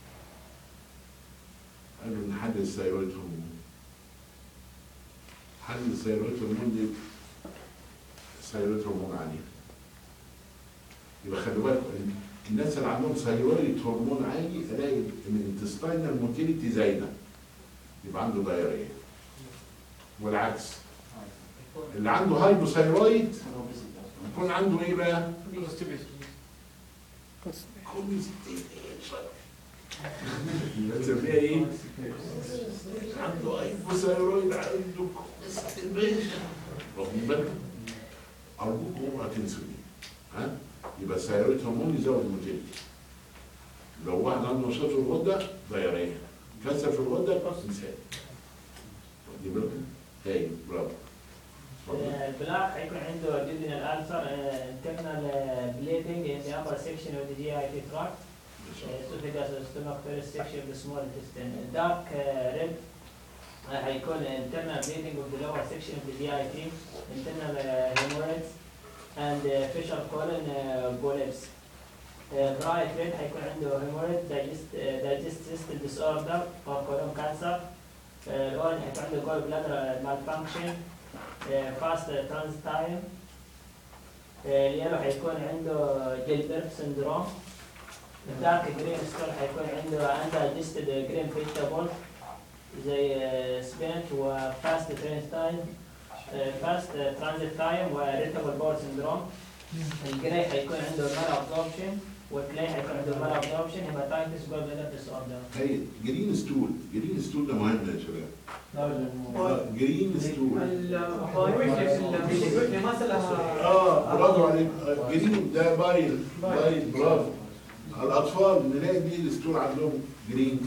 قال له نحلل الثيرويد هرمون حلل الثيرويد هرمون دي ثيرويد هرمون عالي يبقى خلي بالكم الناس اللي عندهم ثيرويد هرمون عالي الاقي ان الانتستاينال موتيليتي زايده يبقى عنده دايريه والعكس اللي عنده هايبوثايرويد يكون عنده ايه بقى؟ بنسميها ايه؟ عنده هايبوثايرويد عنده كونستيبيشن واخدين بالكم؟ ارجوكم اوعى تنسوا دي ها؟ يبقى الثيرويد هرمون يزود الموتيليتي لو واحد عنده نشاط في الغده دايريه كسر في الغده انسان واخدين بالكم؟ هايل برافو اتفضل. البلاك حيكون عنده جدنا الالسر internal bleeding in the upper section of the GIT tract esophagus or stomach first section of the small intestine dark uh, red uh, حيكون internal bleeding of the lower section of the GIT internal uh, hemorrhoids and uh, fissure colon uh, polyps uh, bright red حيكون عنده hemorrhoid digest, uh, digestive disorder or colon cancer uh, الاورنج حيكون عنده gallbladder malfunction فاست ترانز تايم اليلو حيكون عنده جيلبرت سندروم الدارك جرين ستون حيكون عنده عنده ديستد جرين فيجيتابل زي سبينش وفاست ترانز تايم فاست ترانزيت تايم وريتابل بول سندروم الجراي حيكون عنده مال ابزوربشن والكلاي حيكون عنده مال ابزوربشن هيباتايتس جول بلادر ديس اوردر هايل جرين ستول جرين ستول ده مهم يا شباب آه، جرين ستول الويكلي مثلا اه برافو عليك آه، جرين ده بايل بايل برافو الاطفال نلاقي دي الستول عندهم جرين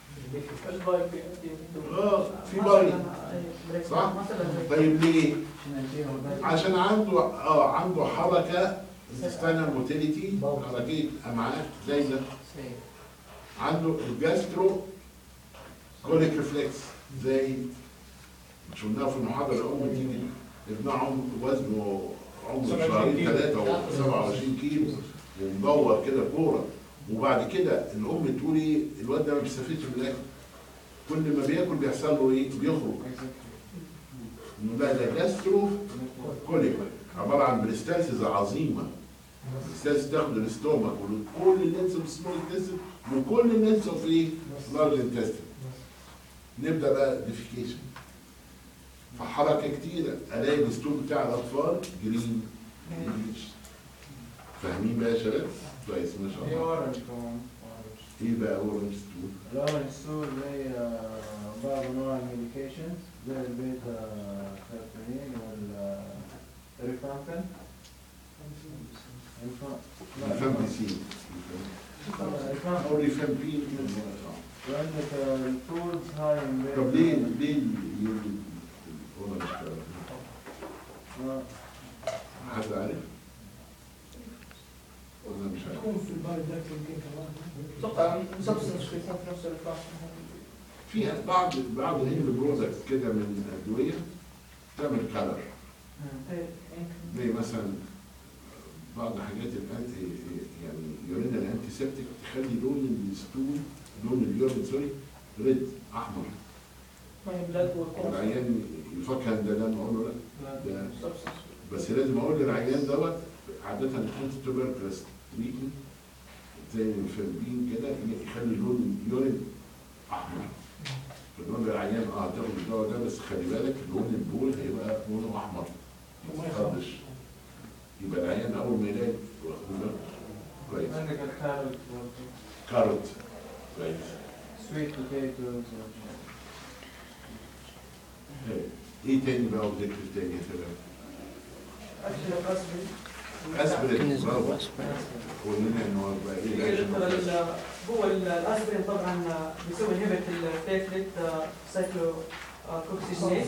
اه في بايل صح؟ طيب ليه؟ عشان عنده اه عنده حركه استنى موتيليتي حركه امعاء زايده عنده الجاسترو كوليك ريفلكس زي شفناه في المحاضره الام تيجي ابنها عمره وزنه عمره شهرين ثلاثه و 27 كيلو ومدور كده كوره وبعد كده الام تقول ايه الواد ده ما بيستفيدش من الاكل كل ما بياكل بيحصل له ايه؟ بيخرج انه ده ده جاسترو كوليك عباره عن بريستالسيز عظيمه بريستالسيز تاخد الاستومك وكل اللينس اوف سمول انتستين وكل اللينس اوف ايه؟ لارج انتستين نبدا بقى ديفيكيشن فحركه كتيره الاقي الستول بتاع الاطفال جرين جرينش. فاهمين بقى يا شباب؟ كويس ما شاء في الله اورنج كمان ايه بقى اورنج ستول؟ الاورنج ستول زي آه، بعض انواع الميديكيشنز زي البيتا كارتونين وال ريفامبين الفامبيسين او ريفامبين وعندك الفودز هاي ان بيتا طب ليه ليه ال- ال- الاورنج آه، حد عارف؟ ولا مش عارف؟ تكون في البارد ده يمكن كمان اتوقع سبستنس يكون في نفس الفاش في بعض بعض الهيم برودكت كده من ادويه تعمل كلر زي مثلا بعض حاجات الانتي يعني يورينا الانتي سيبتيك تخلي لون الستول لون اليورين سوري ريد احمر ما هي بلاد والكونس والعيان يفكر ان ده دم اقول له لا ده سبستنس بس لازم اقول للعيان دوت عاده الانتي توبركلس تريتمنت زي الفلبين كده يخلي لون اليورين احمر فنقول للعيان اه تاخد الدواء ده بس خلي بالك لون البول هيبقى لونه احمر ما يخرجش يبقى العيان اول ما يلاقي واخد بالك كويس عندك الكاروت برضه كاروت كويس سويت بوتيتوز ايه تاني بقى وذكر تاني يا شباب؟ اكشن قصدي اسبرين برافو قول لنا ان هو بقى ايه هي الاكشن ال- ال- هو ال- الاسبرين طبعا بيسوي انهبت البليتلت سايكلو كوكسيجينيز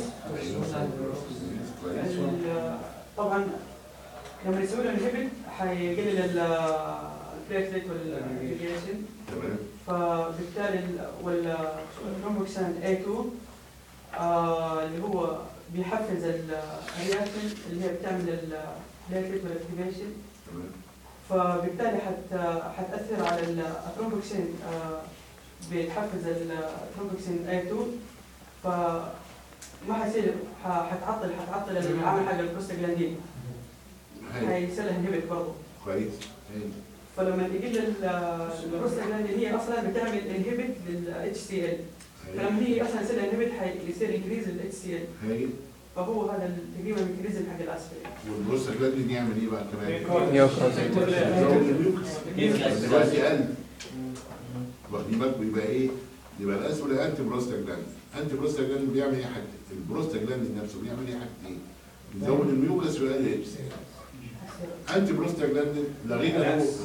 كويس ال- طبعا لما يسوي له انهبت حيقلل ال- البليتلت والاجريجيشن تمام فبالتالي ال- وال الرومبوكسان A2 آه اللي هو بيحفز ال- الرياكشن اللي هي بتعمل البليتلت والاكتيفيشن تمام فبالتالي حت حتاثر على ال- الترومبوكسين آه، بتحفز ال- الترومبوكسين A2 ف ما حيصير ح- حتعطل حتعطل العمل حق البروستاجلاندين هاي حيصير لها انهبت برضه كويس هاي فلما يقل ال- البروستاجلاندين هي اصلا بتعمل انهبت لل HCl فلما هي اصلا يصير لها انهبت حيصير انكريز ال HCl هاي فهو هذا ال- تقريبا الميكانيزم حق الاسبرين والبروستاجلاندين يعمل ايه بقى كمان؟ يوكوز. يزود الميوكس دلوقتي قل واخدين بالكم يبقى ايه؟ يبقى الاسبرين انتي بروستاجلاندين انتي بروستاجلاندين بيعمل ايه حاجتين البروستاجلاندين نفسه بيعمل ايه حاجتين؟ بيزود الميوكس ويقلل الاتش سي انتي بروستاجلاندين لغينا هو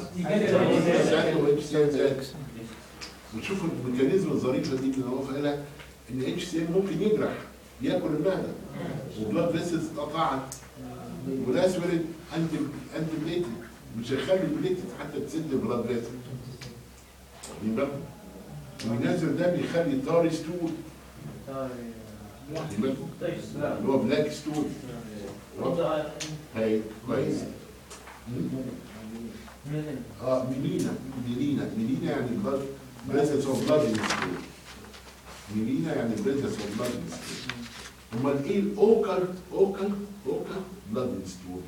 وتشوفوا الميكانيزم الظريفه دي اللي هو قالها ان اتش سي ممكن يجرح ياكل المعده وبلاد فيسلز اتقطعت والاسبرين انتي انتي بليتد مش هيخلي البليتد حتى تسد البلاد فيسل واخدين بالكم؟ الميكانيزم ده بيخلي طاري ستول واخدين بالكم؟ اللي هو بلاك ستول هاي كويس اه ميلينا ميلينا ميلينا يعني بلاد بريزنس اوف بلاد ان ستول ميلينا يعني بريزنس اوف بلاد ان ستول امال ايه الاوكلت اوكلت اوكلت بلاد ان ستول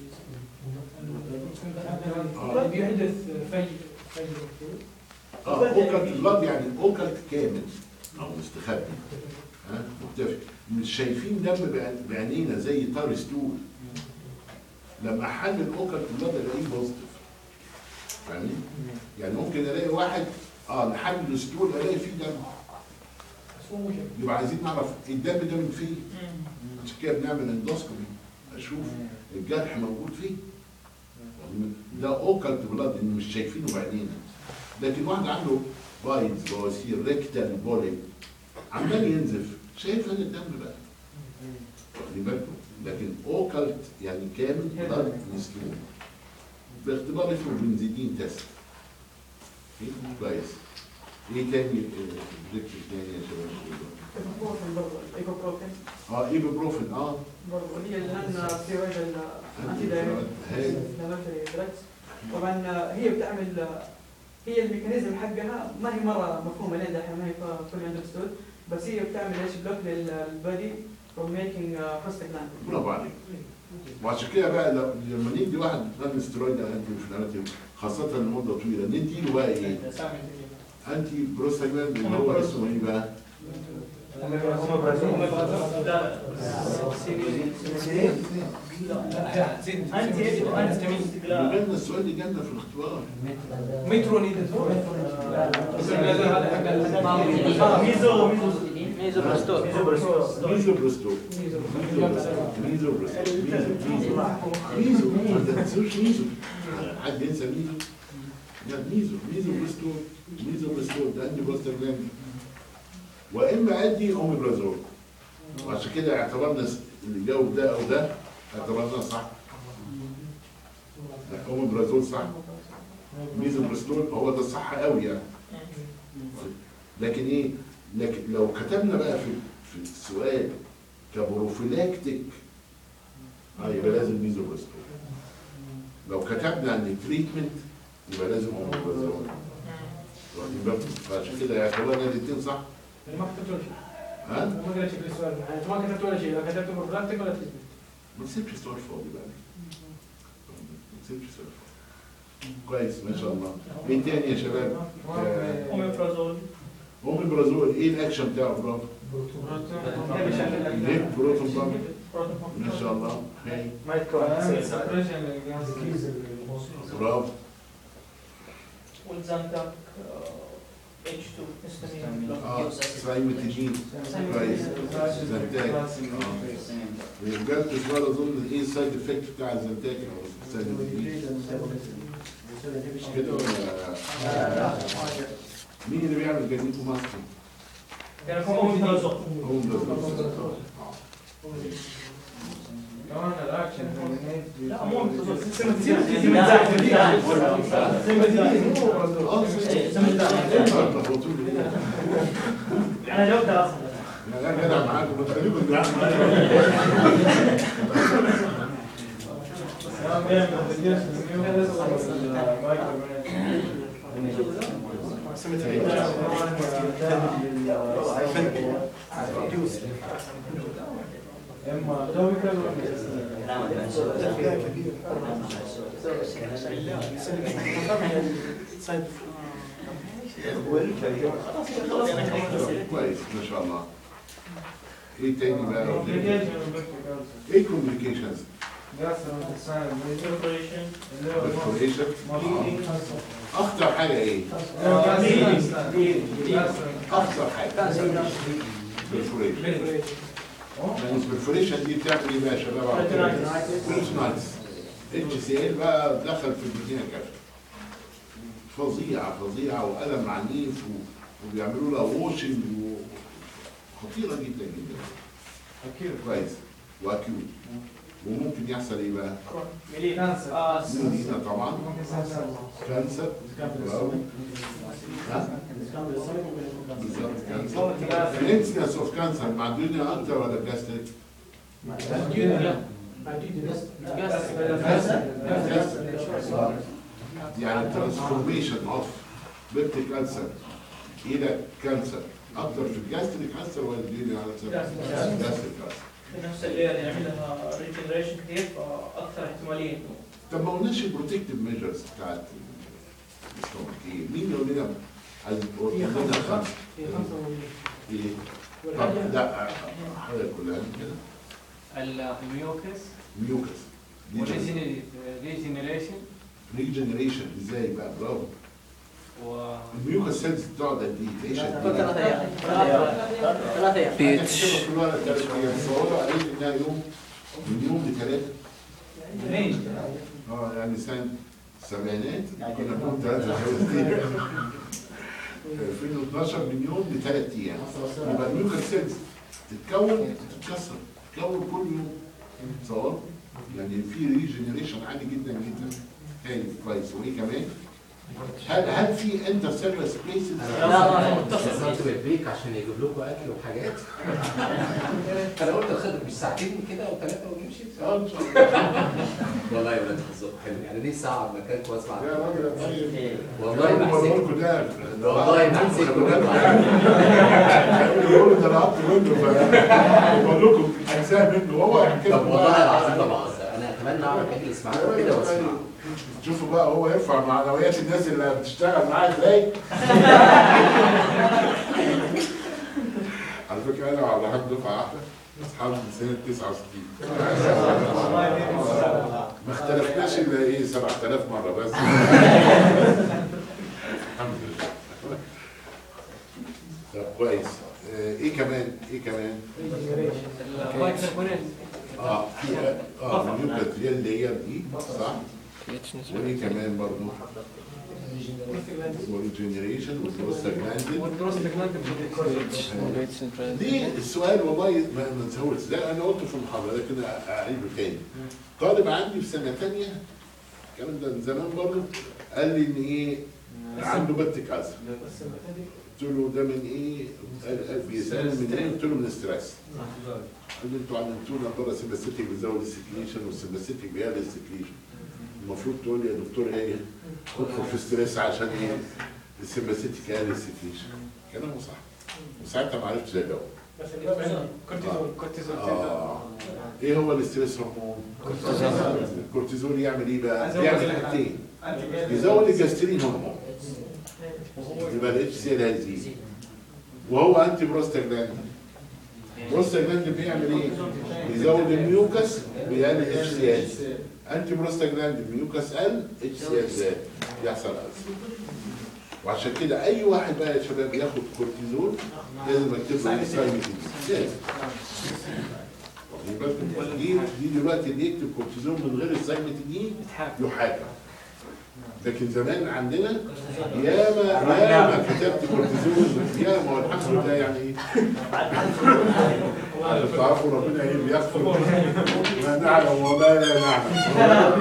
اللي بيحدث في في اه اوكلت بلاد يعني اوكلت كامل او مستخبي ها مختفي مش شايفين دم بعين- بعينينا زي طار ستول لما احلل اوكلت بلاد الاقيه بوزيتيف فاهمين؟ يعني ممكن الاقي واحد اه نحلل ستول الاقي فيه دم يبقى عايزين نعرف الدم ده من فين عشان كده بنعمل اندوسكوبي اشوف الجرح موجود فين ده اوكلت بلاد ان مش شايفينه بعينينا لكن واحد عنده بايدز بواسير ريكتال بولي عمال ينزف شايف هذا الدم بقى واخدين بالكم لكن اوكلت يعني كامل بلاد مسلوب باختبار اسمه بنزيدين تيست إيه؟ كويس ايه تاني آه، ذكر تاني يا شباب ايبوبروفين برضه ايبوبروفين اه ايبوبروفين اه برضه هي الان ستيرويد الانتي هاي دراجز طبعا هي بتعمل هي الميكانيزم حقها ما هي مره مفهومه لين دحين ما هي فول اندرستود بس هي بتعمل ايش بلوك للبادي فروم ميكينج prostaglandin برافو عليك وعشان كده بقى لو- لما ندي واحد نان ستيرويد او انتي انفلاماتوري خاصة لمدة طويلة ندي له بقى ايه؟ انتي بروستاجلاند اللي هو اسمه ايه بقى؟ اللي جالنا السؤال اللي جالنا في الاختبار مترو نيدد ميزو ميزو برستول ميزو برستول ميزو برستول ميزو برستول ميزو ميزو ما تنسوش ميزو حد ينسى ميزو لا ميزو ميزو برستول ميزو برستول ده انتي بروستاجلاند واما ادي اوميبرازول وعشان كده اعتبرنا س- اللي جاوب ده او ده اعتبرناه صح لا اوميبرازول صح ميزو برستول هو ده الصح قوي يعني لكن ايه لكن لو كتبنا بقى في في السؤال كبروفيلاكتيك اه يبقى لازم ميزو برستول لو كتبنا عن تريتمنت يبقى لازم اوميبرازول واخدين بالكم فعشان كده اعتبرنا الاثنين صح يعني ما كتبت ولا شيء ها ما قريت شكل السؤال يعني انت ما كتبت ولا شيء لا كتبت بروفلاكتيك ولا تريتمنت ما تسيبش السؤال فاضي بقى ما تسيبش السؤال فاضي كويس ما شاء الله ايه تاني يا شباب آه، اوميبرازول اوميبرازول ايه الاكشن بتاعه برافو ليه بروتون بامب ما شاء الله هاي ما يتكون سبريشن للجاز برافو والزانتاك H2 histamine اه سايمتيجين كويس زنتاج اه بجد شويه اظن ايه السايد افكت بتاع الزنتاج او السايمتيجين كده ولا- مين اللي بيعمل جديد ماسكي؟ كان هم بيدرسوا هم ده كمان الاكشن لا مو انا جاوبتها اصلا لا جدع معاكم بتخليكم جدعان معايا اما توبيكال كويس ما شاء الله ايه تاني بقى ايه كوميونيكيشنز Preparation. بريفوريشن اخطر حاجه ايه اخطر حاجه بريفوريشن يعني البرفوريشن دي بتعمل ايه بقى يا شباب ريتينايتس اتش سي ال بقى دخل في البروتين الكافي فظيعه فظيعه والم عنيف و- وبيعملوا لها ووشنج خطيره جدا جدا كويس واكيوت وممكن يحصل ايه بقى؟ ميلينا طبعا كانسر برافو. ها؟ بالظبط كانسر الانسنس اوف كانسر مع الدنيا اكتر ولا بلاستيك؟ يعني ترانسفورميشن اوف بيبتيك كانسر الى كانسر اكتر في الجاستريك كانسر ولا الدنيا كانسر؟ جاستريك كانسر نفس اللي يعملها ريجنريشن كتير فاكثر احتماليه انه طب ما قلناش البروتكتيف ميجرز بتاعت الستومك ايه؟ مين يقول لنا عايز يقول لنا خمسه ايه؟ طب لا حضرتك كلها كده الميوكس ميوكس والريجنريشن ريجنريشن ازاي بقى برافو و الميوكس سيلز بتقعد قد ايه؟ تعيش قد ايه؟ ثلاثة أيام ثلاثة أيام احنا كتبنا في الورقه ثلاث ايام صورة قالت انها يوم من يوم لثلاثه اه يعني سنه السبعينات كنا بنقول ثلاثه خمس ايام 2012 من يوم لثلاث ايام يبقى الميوكس سيلز تتكون تتكسر تتكون كل يوم تصور يعني في ريجنريشن عالي جدا جدا تاني كويس وايه كمان هل هل في انتر سيلولار سبيسز اتصلت بالبيك عشان يجيب لكم اكل وحاجات انا قلت الخدمه مش ساعتين كده او ثلاثه ونمشي اه ان شاء الله والله يا ولاد بالظبط حلو يعني ليه ساعه مكانكم واسمع يا راجل يا طيب والله ما بقول حسيت لكم ده والله ما حسيت بيقولوا ده انا قعدت منه فبقول لكم اجزاء منه هو كده طب والله العظيم ما بهزر انا اتمنى اعرف اجلس معاكم كده واسمع شوفوا بقى هو يرفع معنويات الناس اللي بتشتغل معاه ازاي على فكره انا وعبد الرحمن دفعه واحده اصحاب من سنه 69 ما اختلفناش الا ايه 7000 مره بس الحمد لله طب كويس آه، ايه كمان ايه كمان البايكربونات اه في اه النيوكلير لاير دي صح وايه كمان برضه والريجنريشن والبروستاجلاندين ليه السؤال والله ما ما نسهولش ده انا قلته في المحاضره لكن اعيده تاني طالب عندي في سنه ثانيه الكلام ده من زمان برضه قال لي ان ايه عنده بتك ازر قلت له ده من ايه؟ قال- قال بيسالني من ايه؟ قلت له من ستريس قال لي انتوا علمتونا بره سيمباثيتك بيزود السكريشن والسيمباثيتك بيقلل السكريشن المفروض تقول لي يا دكتور ايه؟ ادخل في ستريس عشان ايه؟ السيمباثيتك يقلل السكريشن كلامه صح وساعتها ما عرفتش اجاوب كورتيزون كورتيزون اه ايه هو الاستريس هرمون؟ الكورتيزول يعمل ايه بقى؟ يعمل حاجتين يزود الجاسترين هرمون يبقى الاتش سي ال هيزيد وهو انتي بروستاجلاندين بروستاجلاندين بيعمل ايه؟ يزود الميوكس ويقلل الاتش سي ال انتي بروستاجلاندين ميوكس قل اتش سي ال زاد يحصل ألسر وعشان كده اي واحد بقى يا شباب ياخد كورتيزون لازم اكتب له السايمتين لازم واخدين بالكم؟ دي دي دلوقتي اللي يكتب كورتيزون من غير السايمتين يحاكم لكن زمان عندنا ياما ياما كتبت كورتيزون ياما والحمد لله يعني ايه تعرفوا ربنا ايه بيغفر ما نعلم وما لا نعلم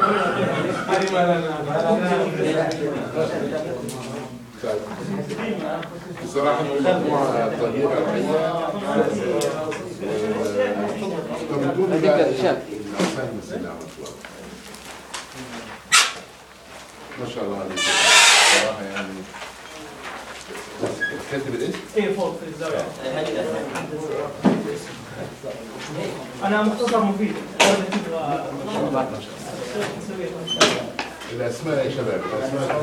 طيب. بصراحة الموضوع طيب الحقيقة طب ادوني بقى الأسامي اللي عملتوها. ما شاء الله عليك بصراحة يعني كاتب الاسم؟ ايه فوق في الزاوية انا مختصر مفيد الأسماء يا شباب الأسماء